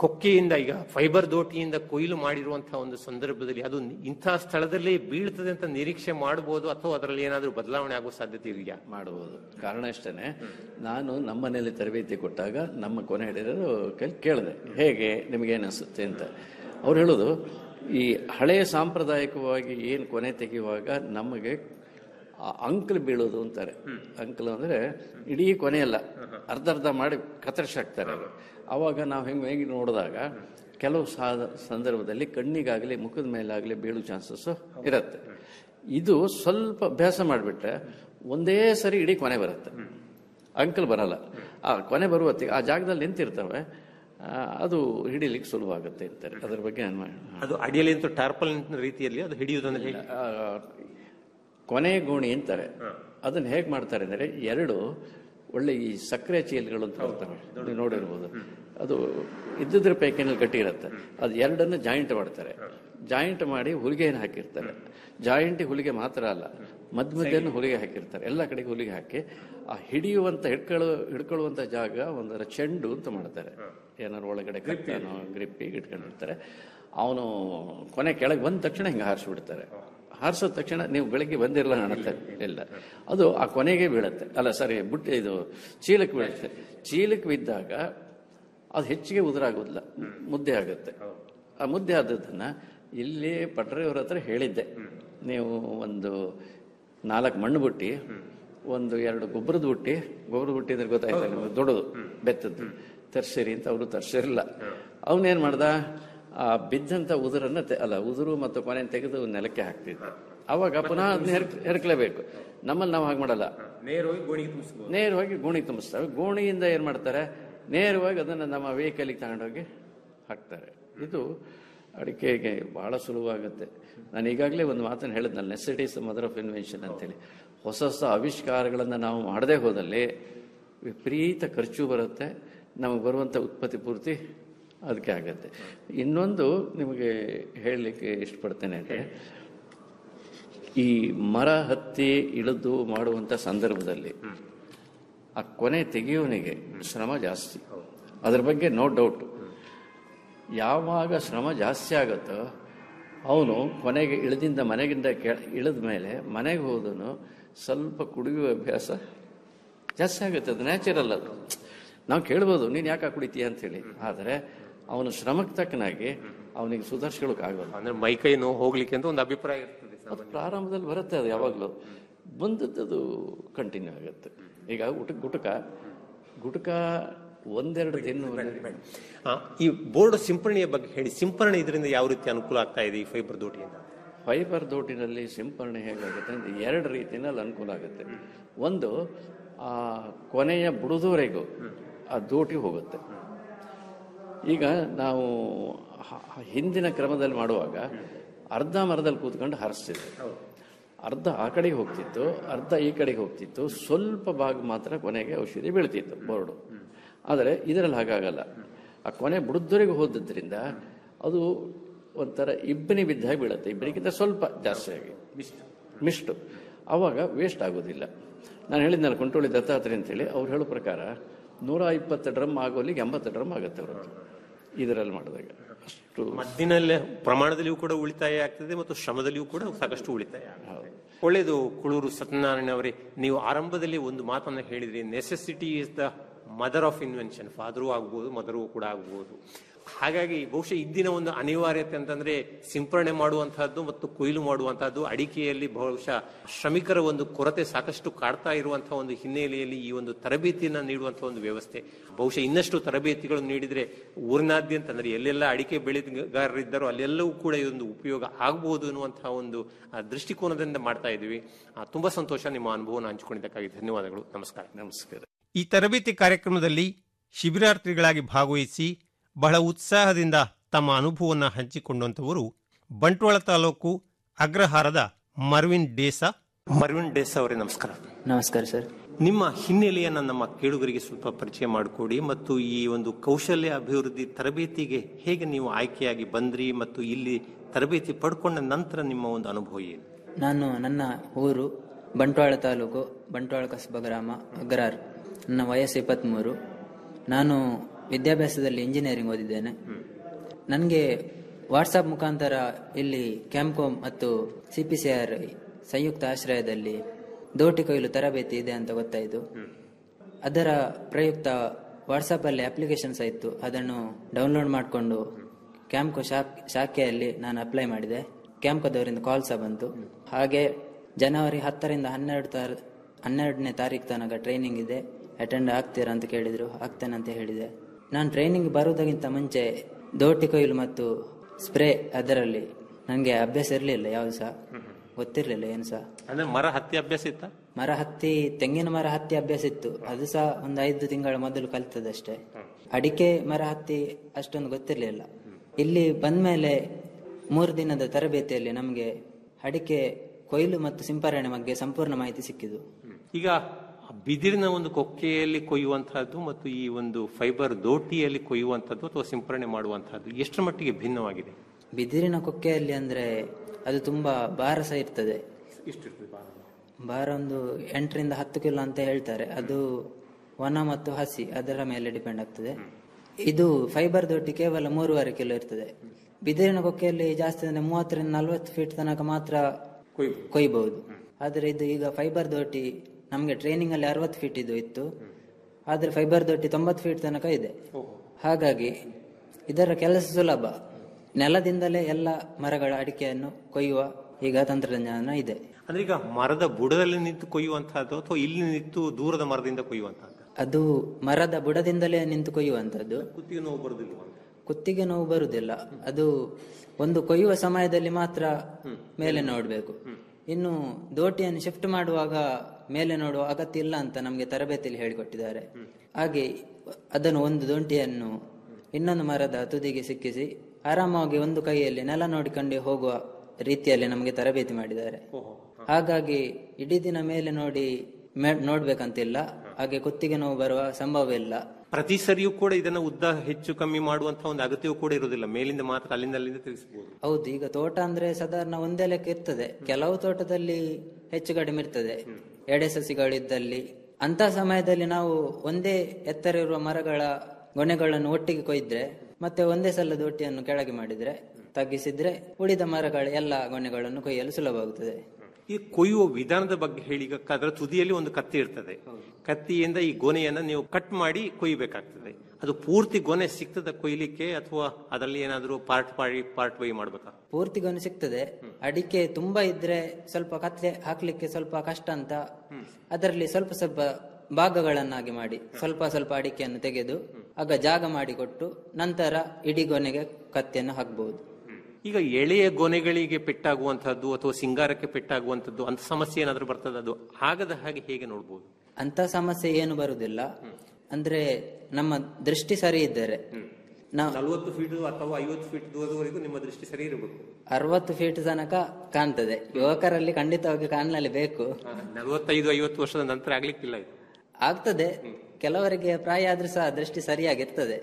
ಕೊಕ್ಕೆಯಿಂದ ಈಗ ಫೈಬರ್ ದೋಟಿಯಿಂದ ಕೊಯ್ಲು ಮಾಡಿರುವಂತಹ ಒಂದು ಸಂದರ್ಭದಲ್ಲಿ ಅದು ಇಂತಹ ಸ್ಥಳದಲ್ಲೇ ಬೀಳ್ತದೆ ಅಂತ ನಿರೀಕ್ಷೆ ಮಾಡಬಹುದು ಅಥವಾ ಅದರಲ್ಲಿ ಏನಾದರೂ ಬದಲಾವಣೆ ಆಗುವ ಸಾಧ್ಯತೆ ಇದೆಯಾ ಮಾಡಬಹುದು ಕಾರಣ ಅಷ್ಟೇ ನಾನು ನಮ್ಮ ಮನೆಯಲ್ಲಿ ತರಬೇತಿ ಕೊಟ್ಟಾಗ ನಮ್ಮ ಕೊನೆ ಹಿಡಿಯೋರು ಕೈಲಿ ಕೇಳಿದೆ ಹೇಗೆ ನಿಮಗೇನು ಅನಿಸುತ್ತೆ ಅಂತ ಅವ್ರು ಹೇಳೋದು ಈ ಹಳೆಯ ಸಾಂಪ್ರದಾಯಿಕವಾಗಿ ಏನು ಕೊನೆ ತೆಗೆಯುವಾಗ ನಮಗೆ ಆ ಅಂಕಲ್ ಬೀಳೋದು ಅಂತಾರೆ ಅಂಕಲ್ ಅಂದ್ರೆ ಇಡೀ ಕೊನೆಯಲ್ಲ ಅರ್ಧ ಅರ್ಧ ಮಾಡಿ ಕತ್ತರಿಸಿ ಹಾಕ್ತಾರೆ ಅವರು ಅವಾಗ ನಾವು ಹೆಂಗೆ ಹೆಂಗೆ ನೋಡಿದಾಗ ಕೆಲವು ಸಾದ ಸಂದರ್ಭದಲ್ಲಿ ಕಣ್ಣಿಗಾಗಲಿ ಮುಖದ ಮೇಲಾಗಲಿ ಬೀಳೋ ಚಾನ್ಸಸ್ ಇರುತ್ತೆ ಇದು ಸ್ವಲ್ಪ ಅಭ್ಯಾಸ ಮಾಡಿಬಿಟ್ರೆ ಒಂದೇ ಸರಿ ಇಡೀ ಕೊನೆ ಬರುತ್ತೆ ಅಂಕಲ್ ಬರಲ್ಲ ಆ ಕೊನೆ ಬರುವ ಹೊತ್ತಿಗೆ ಆ ಜಾಗದಲ್ಲಿ ನಿಂತಿರ್ತವೆ ಆ, ಅದು ಹಿಡಿಲಿಕ್ಕೆ ಸುಲಭ ಆಗುತ್ತೆ ಅಂತಾರೆ ಅದ್ರ ಬಗ್ಗೆ ನಾನು ಮಾ- ಅದು ಅಡಿಯಲ್ಲಿ ಅಂತೂ ಟಾರ್ಪಲ್ ರೀತಿಯಲ್ಲಿ ಅದು ಹಿಡಿಯುವುದಂದ್ರೆ ಹೇಗೆ ಆ, ಕೊನೆ ಗೋಣಿ ಅಂತಾರೆ ಅದನ್ನ ಹೇಗೆ ಮಾಡ್ತಾರೆ ಅಂದರೆ ಎರಡು ಒಳ್ಳೆ ಈ ಸಕ್ಕರೆ ಚೀಲಗಳು ಅಂತ ಬರ್ತವೆ ನೀವು ನೋಡಿರ್ಬೋದು ಅದು ಇದ್ದಿದ್ರ ಪೈಕಿನಲ್ಲಿ ಗಟ್ಟಿ ಇರುತ್ತೆ ಅದು ಎರಡನ್ನು ಜಾಯಿಂಟ್ ಮಾಡ್ತಾರೆ ಜಾಯಿಂಟ್ ಮಾಡಿ ಹುಲಿಗೆಯನ್ನು ಹಾಕಿರ್ತಾರೆ ಜಾಯಿಂಟ್ ಹುಲಿಗೆ ಮಾತ್ರ ಅಲ್ಲ ಮಧ್ಯ ಮಧ್ಯವನ್ನು ಹುಲಿಗೆ ಹಾಕಿರ್ತಾರೆ ಎಲ್ಲ ಕಡೆಗೆ ಹುಲಿಗೆ ಹಾಕಿ ಆ ಹಿಡಿಯುವಂತ ಹಿಡ್ಕೊಳ್ಳೋ ಹಿಡ್ಕೊಳ್ಳುವಂತ ಜಾಗ ಒಂದರ ಚೆಂಡು ಅಂತ ಮಾಡ್ತಾರೆ ಏನಾದ್ರು ಒಳಗಡೆ ಕತ್ತಾನೋ ಗ್ರಿಪ್ಪಿಗೆ ಇಟ್ಕೊಂಡಿರ್ತಾರೆ ಅವನು ಕೊನೆ ಕೆಳಗೆ ಬಂದ ತಕ್ಷಣ ಹಿಂಗೆ ಹಾರಿಸ್ಬಿಡ್ತಾರೆ ಹಾರಿಸಿದ ತಕ್ಷಣ ನೀವು ಬೆಳಿಗ್ಗೆ ಬಂದಿರಲ್ಲ ಕಾಣುತ್ತೆ ಇಲ್ಲ ಅದು ಆ ಕೊನೆಗೆ ಬೀಳುತ್ತೆ ಅಲ್ಲ ಸರಿ ಬುಟ್ಟಿ ಇದು ಚೀಲಕ್ಕೆ ಬೀಳುತ್ತೆ ಚೀಲಕ್ಕೆ ಬಿದ್ದಾಗ ಅದು ಹೆಚ್ಚಿಗೆ ಉದುರಾಗೋದಿಲ್ಲ ಮುದ್ದೆ ಆಗುತ್ತೆ ಆ ಮುದ್ದೆ ಆದದ್ದನ್ನ ಇಲ್ಲಿ ಪಟ್ರೆಯವ್ರ ಹತ್ರ ಹೇಳಿದ್ದೆ ನೀವು ಒಂದು ನಾಲ್ಕು ಮಣ್ಣು ಬುಟ್ಟಿ ಒಂದು ಎರಡು ಗೊಬ್ಬರದ ಬುಟ್ಟಿ ಗೊಬ್ಬರದ ಬುಟ್ಟಿ ಅಂದ್ರೆ ಗೊತ್ತಾಯ್ತಲ್ಲ ನಿಮ್ಗೆ ದೊಡ್ಡದು ಬೆತ್ತದ್ದು ತರ್ಸಿರಿ ಅಂತ ಅವರು ತರ್ಸಿರಲಿಲ್ಲ ಅವನೇನ್ ಮಾಡ್ದ ಆ ಬಿದ್ದಂತ ಉದುರನ್ನ ತೆ- ಅಲ್ಲ ಉದುರು ಮತ್ತು ಕೊನೆ ತೆಗೆದು ನೆಲಕ್ಕೆ ಹಾಕ್ತಿದ್ದ ಅವಾಗ ಪುನಃ ಅದನ್ನ ಹೆರ್ಕ್ ಹೆರ್ಕ್ಲೇಬೇಕು ನಮ್ಮಲ್ಲಿ ನಾವು ಹಾಗೆ ಮಾಡಲ್ಲ ನೇರವಾಗಿ ಗೋಣಿಗೆ ತುಂಬಿಸಬಹುದು ನೇರವಾಗಿ ಗೋಣಿ ತುಂಬಿಸ್ತವೆ ಗೋಣಿಯಿಂದ ಏನ್ ಮಾಡ್ತಾರೆ ನೇರವಾಗಿ ಅದನ್ನು ನಮ್ಮ ವೆಹಿಕಲ್ಗೆ ತಗೊಂಡೋಗಿ ಹಾಕ್ತಾರೆ ಇದು ಅಡಿಕೆಗೆ ಬಹಳ ಸುಲಭವಾಗುತ್ತೆ ನಾನು ಈಗಾಗಲೇ ಒಂದು ಮಾತನ್ನು ಹೇಳಿದ್ನಲ್ಲ ನೆಸೆಸಿಟೀಸ್ ಮದರ್ ಆಫ್ ಇನ್ವೆನ್ಷನ್ ಅಂತೇಳಿ ಹೊಸ ಹೊಸ ಆವಿಷ್ಕಾರಗಳನ್ನು ನಾವು ಮಾಡದೇ ಹೋದಲ್ಲಿ ವಿಪರೀತ ಖರ್ಚು ಬರುತ್ತೆ ನಮಗೆ ಬರುವಂಥ ಉತ್ಪತ್ತಿ ಪೂರ್ತಿ ಅದಕ್ಕೆ ಆಗುತ್ತೆ ಇನ್ನೊಂದು ನಿಮಗೆ ಹೇಳಲಿಕ್ಕೆ ಇಷ್ಟಪಡ್ತೇನೆ ಅಂದರೆ ಈ ಮರ ಹತ್ತಿ ಇಳಿದು ಮಾಡುವಂಥ ಸಂದರ್ಭದಲ್ಲಿ ಆ ಕೊನೆ ತೆಗೆಯೋನಿಗೆ ಶ್ರಮ ಜಾಸ್ತಿ ಅದ್ರ ಬಗ್ಗೆ ನೋ ಡೌಟ್ ಯಾವಾಗ ಶ್ರಮ ಜಾಸ್ತಿ ಆಗುತ್ತೋ ಅವನು ಕೊನೆಗೆ ಇಳಿದಿಂದ ಮನೆಗಿಂದ ಕೆಳ ಇಳಿದ ಮೇಲೆ ಮನೆಗೆ ಹೋದನು ಸ್ವಲ್ಪ ಕುಡಿಯುವ ಅಭ್ಯಾಸ ಜಾಸ್ತಿ ಆಗುತ್ತೆ ಅದು ನ್ಯಾಚುರಲ್ ಅದು ನಾವು ಕೇಳ್ಬೋದು ನೀನು ಯಾಕೆ ಕುಡಿತೀಯ ಅಂತೇಳಿ ಆದರೆ ಅವನು ಶ್ರಮಕ್ಕೆ ತಕ್ಕನಾಗಿ ಅವನಿಗೆ ಸುಧಾರಿಸ್ಕೊಳ್ಳೋಕ್ಕಾಗಲ್ಲ ಅಂದ್ರೆ ಮೈಕೈ ನೋವು ಹೋಗ್ಲಿಕ್ಕೆ ಅಂತ ಒಂದು ಅಭಿಪ್ರಾಯ ಇರ್ತದೆ ಅದು ಪ್ರಾರಂಭದಲ್ಲಿ ಬರುತ್ತೆ ಅದು ಯಾವಾಗಲೂ ಬಂದದ್ದು ಅದು ಕಂಟಿನ್ಯೂ ಆಗುತ್ತೆ ಈಗ ಊಟಕ್ಕೆ ಗುಟಕ ಗುಟಕ ಒಂದೆರಡು ತಿನ್ನು ಆ, ಈ ಬೋರ್ಡ್ ಸಿಂಪರಣೆಯ ಬಗ್ಗೆ ಹೇಳಿ ಸಿಂಪರಣೆ ಇದರಿಂದ ಯಾವ ರೀತಿ ಅನುಕೂಲ ಆಗ್ತಾ ಇದೆ ಈ ಫೈಬರ್ ದೋಟಿಯಿಂದ ಫೈಬರ್ ದೋಟಿನಲ್ಲಿ ಸಿಂಪರಣೆ ಹೇಗಾಗುತ್ತೆ ಅಂದರೆ ಎರಡು ರೀತಿಯಲ್ಲಿ ಅನುಕೂಲ ಆಗುತ್ತೆ ಒಂದು ಆ ಕೊನೆಯ ಬುಡದವರೆಗೂ ಆ ದೋಟಿ ಹೋಗುತ್ತೆ ಈಗ ನಾವು ಹ- ಹಿಂದಿನ ಕ್ರಮದಲ್ಲಿ ಮಾಡುವಾಗ ಅರ್ಧ ಮರದಲ್ಲಿ ಕೂತ್ಕೊಂಡು ಹರಿಸ್ತಿದ್ದೆ ಅರ್ಧ ಆ ಕಡೆಗೆ ಹೋಗ್ತಿತ್ತು ಅರ್ಧ ಈ ಕಡೆಗೆ ಹೋಗ್ತಿತ್ತು ಸ್ವಲ್ಪ ಭಾಗ ಮಾತ್ರ ಕೊನೆಗೆ ಔಷಧಿ ಬೀಳ್ತಿತ್ತು ಬೋರ್ಡು ಆದರೆ ಇದರಲ್ಲಿ ಹಾಗಾಗಲ್ಲ ಆ ಕೊನೆ ಬುಡದವರೆಗೂ ಹೋದದ್ರಿಂದ ಅದು ಒಂಥರ ಇಬ್ಬನಿ ಬಿದ್ದ ಹಾಗೆ ಬೀಳುತ್ತೆ ಇಬ್ಬನಿಗಿಂತ ಸ್ವಲ್ಪ ಜಾಸ್ತಿ ಆಗಿ ಮಿಷ್ಟು ಆವಾಗ ವೇಸ್ಟ್ ಆಗೋದಿಲ್ಲ ನಾನು ಹೇಳಿದ್ನಲ್ಲ ಕುಂಟೋಳಿ ದತ್ತಾತ್ರಿ ಅಂತೇಳಿ ಅವ್ರು ಹೇಳೋ ಪ್ರಕಾರ ನೂರ ಇಪ್ಪತ್ತು ಡ್ರಮ್ ಆಗೋಲಿಗೆ ಎಂಬತ್ತು ಡ್ರಮ್ ಆಗುತ್ತೆ ಅವರದ್ದು ಇದರಲ್ಲಿ ಮಾಡಿದಾಗ ಅಷ್ಟು ಮದ್ದಿನಲ್ಲಿ ಪ್ರಮಾಣದಲ್ಲಿಯೂ ಕೂಡ ಉಳಿತಾಯ ಆಗ್ತದೆ ಮತ್ತು ಶ್ರಮದಲ್ಲಿಯೂ ಕೂಡ ಸಾಕಷ್ಟು ಉಳಿತಾಯ ಆಗ್ತದೆ ಒಳ್ಳೆಯದು ಕುಳೂರು ಸತ್ಯನಾರಾಯಣ ಅವರೇ ನೀವು ಆರಂಭದಲ್ಲಿ ಒಂದು ಮಾತನ್ನ ಹೇಳಿದ್ರಿ necessity is the mother of invention father ಆಗ್ಬೋದು ಮದರು ಕೂಡ ಆಗ್ಬೋದು ಹಾಗಾಗಿ ಬಹುಶಃ ಇದ್ದಿನ ಒಂದು ಅನಿವಾರ್ಯತೆ ಅಂತಂದ್ರೆ ಸಿಂಪರಣೆ ಮಾಡುವಂತಹದ್ದು ಮತ್ತು ಕೊಯ್ಲು ಮಾಡುವಂತಹದ್ದು ಅಡಿಕೆಯಲ್ಲಿ ಬಹುಶಃ ಶ್ರಮಿಕರ ಒಂದು ಕೊರತೆ ಸಾಕಷ್ಟು ಕಾಡ್ತಾ ಇರುವಂತಹ ಒಂದು ಹಿನ್ನೆಲೆಯಲ್ಲಿ ಈ ಒಂದು ತರಬೇತಿಯನ್ನ ನೀಡುವಂತಹ ಒಂದು ವ್ಯವಸ್ಥೆ ಬಹುಶಃ ಇನ್ನಷ್ಟು ತರಬೇತಿಗಳು ನೀಡಿದ್ರೆ ಊರಿನಾದ್ಯಂತ ಅಂದ್ರೆ ಎಲ್ಲೆಲ್ಲ ಅಡಿಕೆ ಬೆಳೆಗಾರರಿದ್ದಾರೋ ಅಲ್ಲೆಲ್ಲವೂ ಕೂಡ ಈ ಒಂದು ಉಪಯೋಗ ಆಗಬಹುದು ಅನ್ನುವಂತಹ ಒಂದು ಆ, ದೃಷ್ಟಿಕೋನದಿಂದ ಮಾಡ್ತಾ ಇದ್ದೀವಿ ಆ, ತುಂಬಾ ಸಂತೋಷ ನಿಮ್ಮ ಅನುಭವವನ್ನು ಹಂಚಿಕೊಂಡಿದ್ದಕ್ಕಾಗಿ ಧನ್ಯವಾದಗಳು ನಮಸ್ಕಾರ ನಮಸ್ಕಾರ ಈ ತರಬೇತಿ ಕಾರ್ಯಕ್ರಮದಲ್ಲಿ ಶಿಬಿರಾರ್ಥಿಗಳಾಗಿ ಭಾಗವಹಿಸಿ ಬಹಳ ಉತ್ಸಾಹದಿಂದ ತಮ್ಮ ಅನುಭವವನ್ನು ಹಂಚಿಕೊಂಡಂತವರು ಬಂಟ್ವಾಳ ತಾಲೂಕು ಅಗ್ರಹಾರದ ಮರ್ವಿನ್ ಡೇಸಾ ಮರ್ವಿನ್ ಡೇಸಾ ಅವರೇ ನಮಸ್ಕಾರ ನಮಸ್ಕಾರ ಸರ್ ನಿಮ್ಮ ಹಿನ್ನೆಲೆಯನ್ನ ನಮ್ಮ ಕೇಳುಗರಿಗೆ ಸ್ವಲ್ಪ ಪರಿಚಯ ಮಾಡಿಕೊಡಿ ಮತ್ತು ಈ ಒಂದು ಕೌಶಲ್ಯ ಅಭಿವೃದ್ಧಿ ತರಬೇತಿಗೆ ಹೇಗೆ ನೀವು ಆಯ್ಕೆಯಾಗಿ ಬಂದ್ರಿ ಮತ್ತು ಇಲ್ಲಿ ತರಬೇತಿ ಪಡ್ಕೊಂಡ ನಂತರ ನಿಮ್ಮ ಒಂದು ಅನುಭವ ಏನು ನಾನು ನನ್ನ ಊರು ಬಂಟ್ವಾಳ ತಾಲೂಕು ಬಂಟ್ವಾಳ ಕಸಬ ಗ್ರಾಮ ಅಗ್ರಾರ್ ನನ್ನ ವಯಸ್ಸು ಇಪ್ಪತ್ತ್ಮೂರು ನಾನು ವಿದ್ಯಾಭ್ಯಾಸದಲ್ಲಿ ಇಂಜಿನಿಯರಿಂಗ್ ಓದಿದ್ದೇನೆ ನನಗೆ ವಾಟ್ಸಪ್ ಮುಖಾಂತರ ಇಲ್ಲಿ ಕ್ಯಾಂಪ್ಕೋಮ್ ಮತ್ತು ಸಿ ಪಿ ಸಿ ಆರ್ ಸಂಯುಕ್ತ ಆಶ್ರಯದಲ್ಲಿ ದೋಟಿ ಕೊಯ್ಲು ತರಬೇತಿ ಇದೆ ಅಂತ ಗೊತ್ತಾಯಿತು ಅದರ ಪ್ರಯುಕ್ತ ವಾಟ್ಸಪ್ಪಲ್ಲಿ ಅಪ್ಲಿಕೇಶನ್ ಸಹ ಇತ್ತು ಅದನ್ನು ಡೌನ್ಲೋಡ್ ಮಾಡಿಕೊಂಡು ಕ್ಯಾಂಪ್ಕೋ ಶಾಕ್ ಶಾಖೆಯಲ್ಲಿ ನಾನು ಅಪ್ಲೈ ಮಾಡಿದೆ ಕ್ಯಾಂಪ್ಕೋದವರಿಂದ ಕಾಲ್ ಸಹ ಬಂತು ಹಾಗೆ ಜನವರಿ ಹತ್ತರಿಂದ ಹನ್ನೆರಡು ತಾರ ಹನ್ನೆರಡನೇ ತಾರೀಕು ತನಕ ಟ್ರೈನಿಂಗ್ ಇದೆ ಅಟೆಂಡ್ ಆಗ್ತೀರಾ ಅಂತ ಕೇಳಿದ್ರು ಆಗ್ತೇನೆ ಅಂತ ಹೇಳಿದೆ ನಾನು ಟ್ರೈನಿಂಗ್ ಬರುವುದಕ್ಕಿಂತ ಮುಂಚೆ ದೋಟಿ ಕೊಯ್ಲು ಮತ್ತು ಸ್ಪ್ರೇ ಅದರಲ್ಲಿ ನನಗೆ ಅಭ್ಯಾಸ ಇರಲಿಲ್ಲ ಯಾವುದು ಸಹ ಗೊತ್ತಿರಲಿಲ್ಲ ಏನು ಸಹ ಅಂದ್ರೆ ಮರ ಹತ್ತಿ ಅಭ್ಯಾಸ ಇತ್ತ ಮರ ಹತ್ತಿ ತೆಂಗಿನ ಮರ ಹತ್ತಿ ಅಭ್ಯಾಸ ಇತ್ತು ಅದು ಸಹ ಒಂದು ಐದು ತಿಂಗಳ ಮೊದಲು ಕಲಿತದಷ್ಟೇ ಅಡಿಕೆ ಮರ ಹತ್ತಿ ಅಷ್ಟೊಂದು ಗೊತ್ತಿರಲಿಲ್ಲ ಇಲ್ಲಿ ಬಂದ್ಮೇಲೆ ಮೂರು ದಿನದ ತರಬೇತಿಯಲ್ಲಿ ನಮಗೆ ಅಡಿಕೆ ಕೊಯ್ಲು ಮತ್ತು ಸಿಂಪರಣೆ ಬಗ್ಗೆ ಸಂಪೂರ್ಣ ಮಾಹಿತಿ ಸಿಕ್ಕಿತು ಈಗ ಬಿದಿರಿನ ಒಂದು ಕೊಕ್ಕೆಯಲ್ಲಿ ಕೊಯ್ಯುವಂತಹದ್ದು ಮತ್ತು ಈ ಒಂದು ಫೈಬರ್ ದೋಟಿಯಲ್ಲಿ ಕೊಯ್ಯುವಂತದ್ದು ಅಥವಾ ಸಿಂಪರಣೆ ಮಾಡುವಂತಹದ್ದು ಎಷ್ಟರ ಮಟ್ಟಿಗೆ ಭಿನ್ನವಾಗಿದೆ ಬಿದಿರಿನ ಕೊಕ್ಕೆಯಲ್ಲಿ ಅಂದ್ರೆ ಅದು ತುಂಬಾ ಭಾರ ಸಹ ಇರ್ತದೆ ಇಷ್ಟಿರ್ತದೆ ಭಾರ ಭಾರ ಒಂದು ಎಂಟರಿಂದ ಹತ್ತು ಕಿಲೋ ಅಂತ ಹೇಳ್ತಾರೆ ಅದು ಒಣ ಮತ್ತು ಹಸಿ ಅದರ ಮೇಲೆ ಡಿಪೆಂಡ್ ಆಗ್ತದೆ ಇದು ಫೈಬರ್ ದೊಡ್ಡಿ ಕೇವಲ ಮೂರುವರೆ ಕಿಲೋ ಇರ್ತದೆ ಬಿದಿರಿನ ಕೊಕ್ಕೆಯಲ್ಲಿ ಜಾಸ್ತಿ ಅಂದ್ರೆ ಮೂವತ್ತರಿಂದ ನಲ್ವತ್ತು ಫೀಟ್ ತನಕ ಮಾತ್ರ ಕೊಯ್ಬಹುದು ಆದ್ರೆ ಇದು ಈಗ ಫೈಬರ್ ದೋಟಿ ನಮ್ಗೆ ಟ್ರೈನಿಂಗ್ ಅಲ್ಲಿ ಅರವತ್ತು ಫೀಟ್ ಇದು ಇತ್ತು ಆದ್ರೆ ಫೈಬರ್ ದೋಟಿ ತೊಂಬತ್ತು ಫೀಟ್ ತನಕ ಇದೆ ಹಾಗಾಗಿ ಇದರ ಕೆಲಸ ಸುಲಭ ನೆಲದಿಂದಲೇ ಎಲ್ಲ ಮರಗಳ ಅಡಿಕೆಯನ್ನು ಕೊಯ್ಯುವ ಈಗ ತಂತ್ರಜ್ಞಾನ ಇದೆ ಅಂದ್ರೆ ಈಗ ಮರದ ಬುಡದಲ್ಲಿ ನಿಂತು ಕೊಯ್ಯುವಂತಹದ್ದು ಅಥವಾ ಇಲ್ಲಿ ನಿಂತು ದೂರದ ಮರದಿಂದ ಕೊಯ್ಯುವಂತಹದ್ದು ಅದು ಮರದ ಬುಡದಿಂದಲೇ ನಿಂತು ಕೊಯ್ಯುವಂತದ್ದು ಕುತ್ತಿಗೆ ನೋವು ಬರುದಿಲ್ವ ಕುತ್ತಿಗೆ ನೋವು ಬರುವುದಿಲ್ಲ ಅದು ಒಂದು ಕೊಯ್ಯುವ ಸಮಯದಲ್ಲಿ ಮಾತ್ರ ಮೇಲೆ ನೋಡ್ಬೇಕು ಇನ್ನು ದೋಟಿಯನ್ನು ಶಿಫ್ಟ್ ಮಾಡುವಾಗ ಮೇಲೆ ನೋಡುವ ಅಗತ್ಯ ಇಲ್ಲ ಅಂತ ನಮಗೆ ತರಬೇತಿಯಲ್ಲಿ ಹೇಳಿಕೊಟ್ಟಿದ್ದಾರೆ ಹಾಗೆ ಅದನ್ನು ಒಂದು ದೊಂಟಿಯನ್ನು ಇನ್ನೊಂದು ಮರದ ತುದಿಗೆ ಸಿಕ್ಕಿಸಿ ಆರಾಮಾಗಿ ಒಂದು ಕೈಯಲ್ಲಿ ನೆಲ ನೋಡಿಕೊಂಡು ಹೋಗುವ ರೀತಿಯಲ್ಲಿ ನಮಗೆ ತರಬೇತಿ ಮಾಡಿದ್ದಾರೆ ಹಾಗಾಗಿ ಇಡೀ ದಿನ ಮೇಲೆ ನೋಡಿ ಮೇ- ನೋಡ್ಬೇಕಂತಿಲ್ಲ ಹಾಗೆ ಕುತ್ತಿಗೆ ನೋವು ಬರುವ ಸಂಭವ ಇಲ್ಲ ಪ್ರತಿ ಸರಿಯೂ ಕೂಡ ಇದನ್ನ ಉದ್ದ ಹೆಚ್ಚು ಕಮ್ಮಿ ಮಾಡುವಂತಹ ಒಂದು ಅಗತ್ಯವೂ ಕೂಡ ಇರುವುದಿಲ್ಲ ಮೇಲಿಂದ ಮಾತ್ರ ಅಲ್ಲಿಂದ ಅಲ್ಲಿಂದ ತಿಳಿಸಬಹುದು ಹೌದು ಈಗ ತೋಟ ಅಂದ್ರೆ ಸಾಧಾರಣ ಒಂದೇ ಲೆಕ್ಕ ಇರ್ತದೆ ಕೆಲವು ತೋಟದಲ್ಲಿ ಹೆಚ್ಚು ಕಡಿಮೆ ಇರ್ತದೆ ಎಡೆ ಸಸಿಗಳಿದ್ದಲ್ಲಿ ಅಂತ ಸಮಯದಲ್ಲಿ ನಾವು ಒಂದೇ ಎತ್ತರ ಇರುವ ಮರಗಳ ಗೊನೆಗಳನ್ನು ಒಟ್ಟಿಗೆ ಕೊಯ್ದ್ರೆ ಮತ್ತೆ ಒಂದೇ ಸಲ ದೊಟ್ಟಿಯನ್ನು ಕೆಳಗೆ ಮಾಡಿದ್ರೆ ತಗ್ಗಿಸಿದ್ರೆ ಉಳಿದ ಮರಗಳ ಎಲ್ಲ ಗೊನೆಗಳನ್ನು ಕೊಯ್ಯಲು ಸುಲಭವಾಗುತ್ತದೆ ಈ ಕೊಯ್ಯುವ ವಿಧಾನದ ಬಗ್ಗೆ ಹೇಳಿ ಈಗ ಅದರ ತುದಿಯಲ್ಲಿ ಒಂದು ಕತ್ತಿ ಇರ್ತದೆ ಕತ್ತಿಯಿಂದ ಈ ಗೊನೆಯನ್ನ ನೀವು ಕಟ್ ಮಾಡಿ ಕೊಯ್ಯಬೇಕಾಗ್ತದೆ ಅದು ಪೂರ್ತಿ ಗೊನೆ ಸಿಗ್ತದ ಕೊಯ್ಲಿಕ್ಕೆ ಅಥವಾ ಅದರಲ್ಲಿ ಏನಾದರೂ ಪಾರ್ಟ್ ಮಾಡಿ ಪಾರ್ಟ್ ಬೈ ಮಾಡ್ಬೇಕಾ ಪೂರ್ತಿ ಗೊನೆ ಸಿಗ್ತದೆ ಅಡಿಕೆ ತುಂಬಾ ಇದ್ರೆ ಸ್ವಲ್ಪ ಕತ್ಲೆ ಹಾಕ್ಲಿಕ್ಕೆ ಸ್ವಲ್ಪ ಕಷ್ಟ ಅಂತ ಅದರಲ್ಲಿ ಸ್ವಲ್ಪ ಸ್ವಲ್ಪ ಭಾಗಗಳನ್ನಾಗಿ ಮಾಡಿ ಸ್ವಲ್ಪ ಸ್ವಲ್ಪ ಅಡಿಕೆಯನ್ನು ತೆಗೆದು ಆಗ ಜಾಗ ಮಾಡಿಕೊಟ್ಟು ನಂತರ ಇಡೀ ಗೊನೆಗೆ ಕತ್ತಿಯನ್ನು ಹಾಕಬಹುದು ಈಗ ಎಳೆಯ ಗೊನೆಗಳಿಗೆ ಪೆಟ್ಟಾಗುವಂತಹದ್ದು ಅಥವಾ ಸಿಂಗಾರಕ್ಕೆ ಪೆಟ್ಟಾಗುವಂತದ್ದು ಅಂತ ಸಮಸ್ಯೆ ಏನಾದರೂ ಬರ್ತದೆ ಅದು ಆಗದ ಹಾಗೆ ಹೇಗೆ ನೋಡ್ಬೋದು ಅಂತ ಸಮಸ್ಯೆ ಏನು ಬರುವುದಿಲ್ಲ ಅಂದ್ರೆ ನಮ್ಮ ದೃಷ್ಟಿ ಸರಿ ಇದ್ದರೆ ನಾವು ನಲವತ್ತು ಫೀಟ್ ಅಥವಾ ಐವತ್ತು ಫೀಟ್ ದೂರದವರೆಗೂ ನಿಮ್ಮ ದೃಷ್ಟಿ ಸರಿ ಇರಬೇಕು ಅರವತ್ತು ಫೀಟ್ ತನಕ ಕಾಣ್ತದೆ ಯುವಕರಲ್ಲಿ ಖಂಡಿತವಾಗಿ ಕಾಣಲೇಬೇಕು ನಲವತ್ತೈದು ಐವತ್ತು ವರ್ಷದ ನಂತರ ಆಗ್ಲಿಕ್ಕಿಲ್ಲ ಇದು ಆಗ್ತದೆ ಕೆಲವರಿಗೆ ಪ್ರಾಯ ಆದ್ರೂ ಸಹ ದೃಷ್ಟಿ ಸರಿಯಾಗಿರ್ತದೆ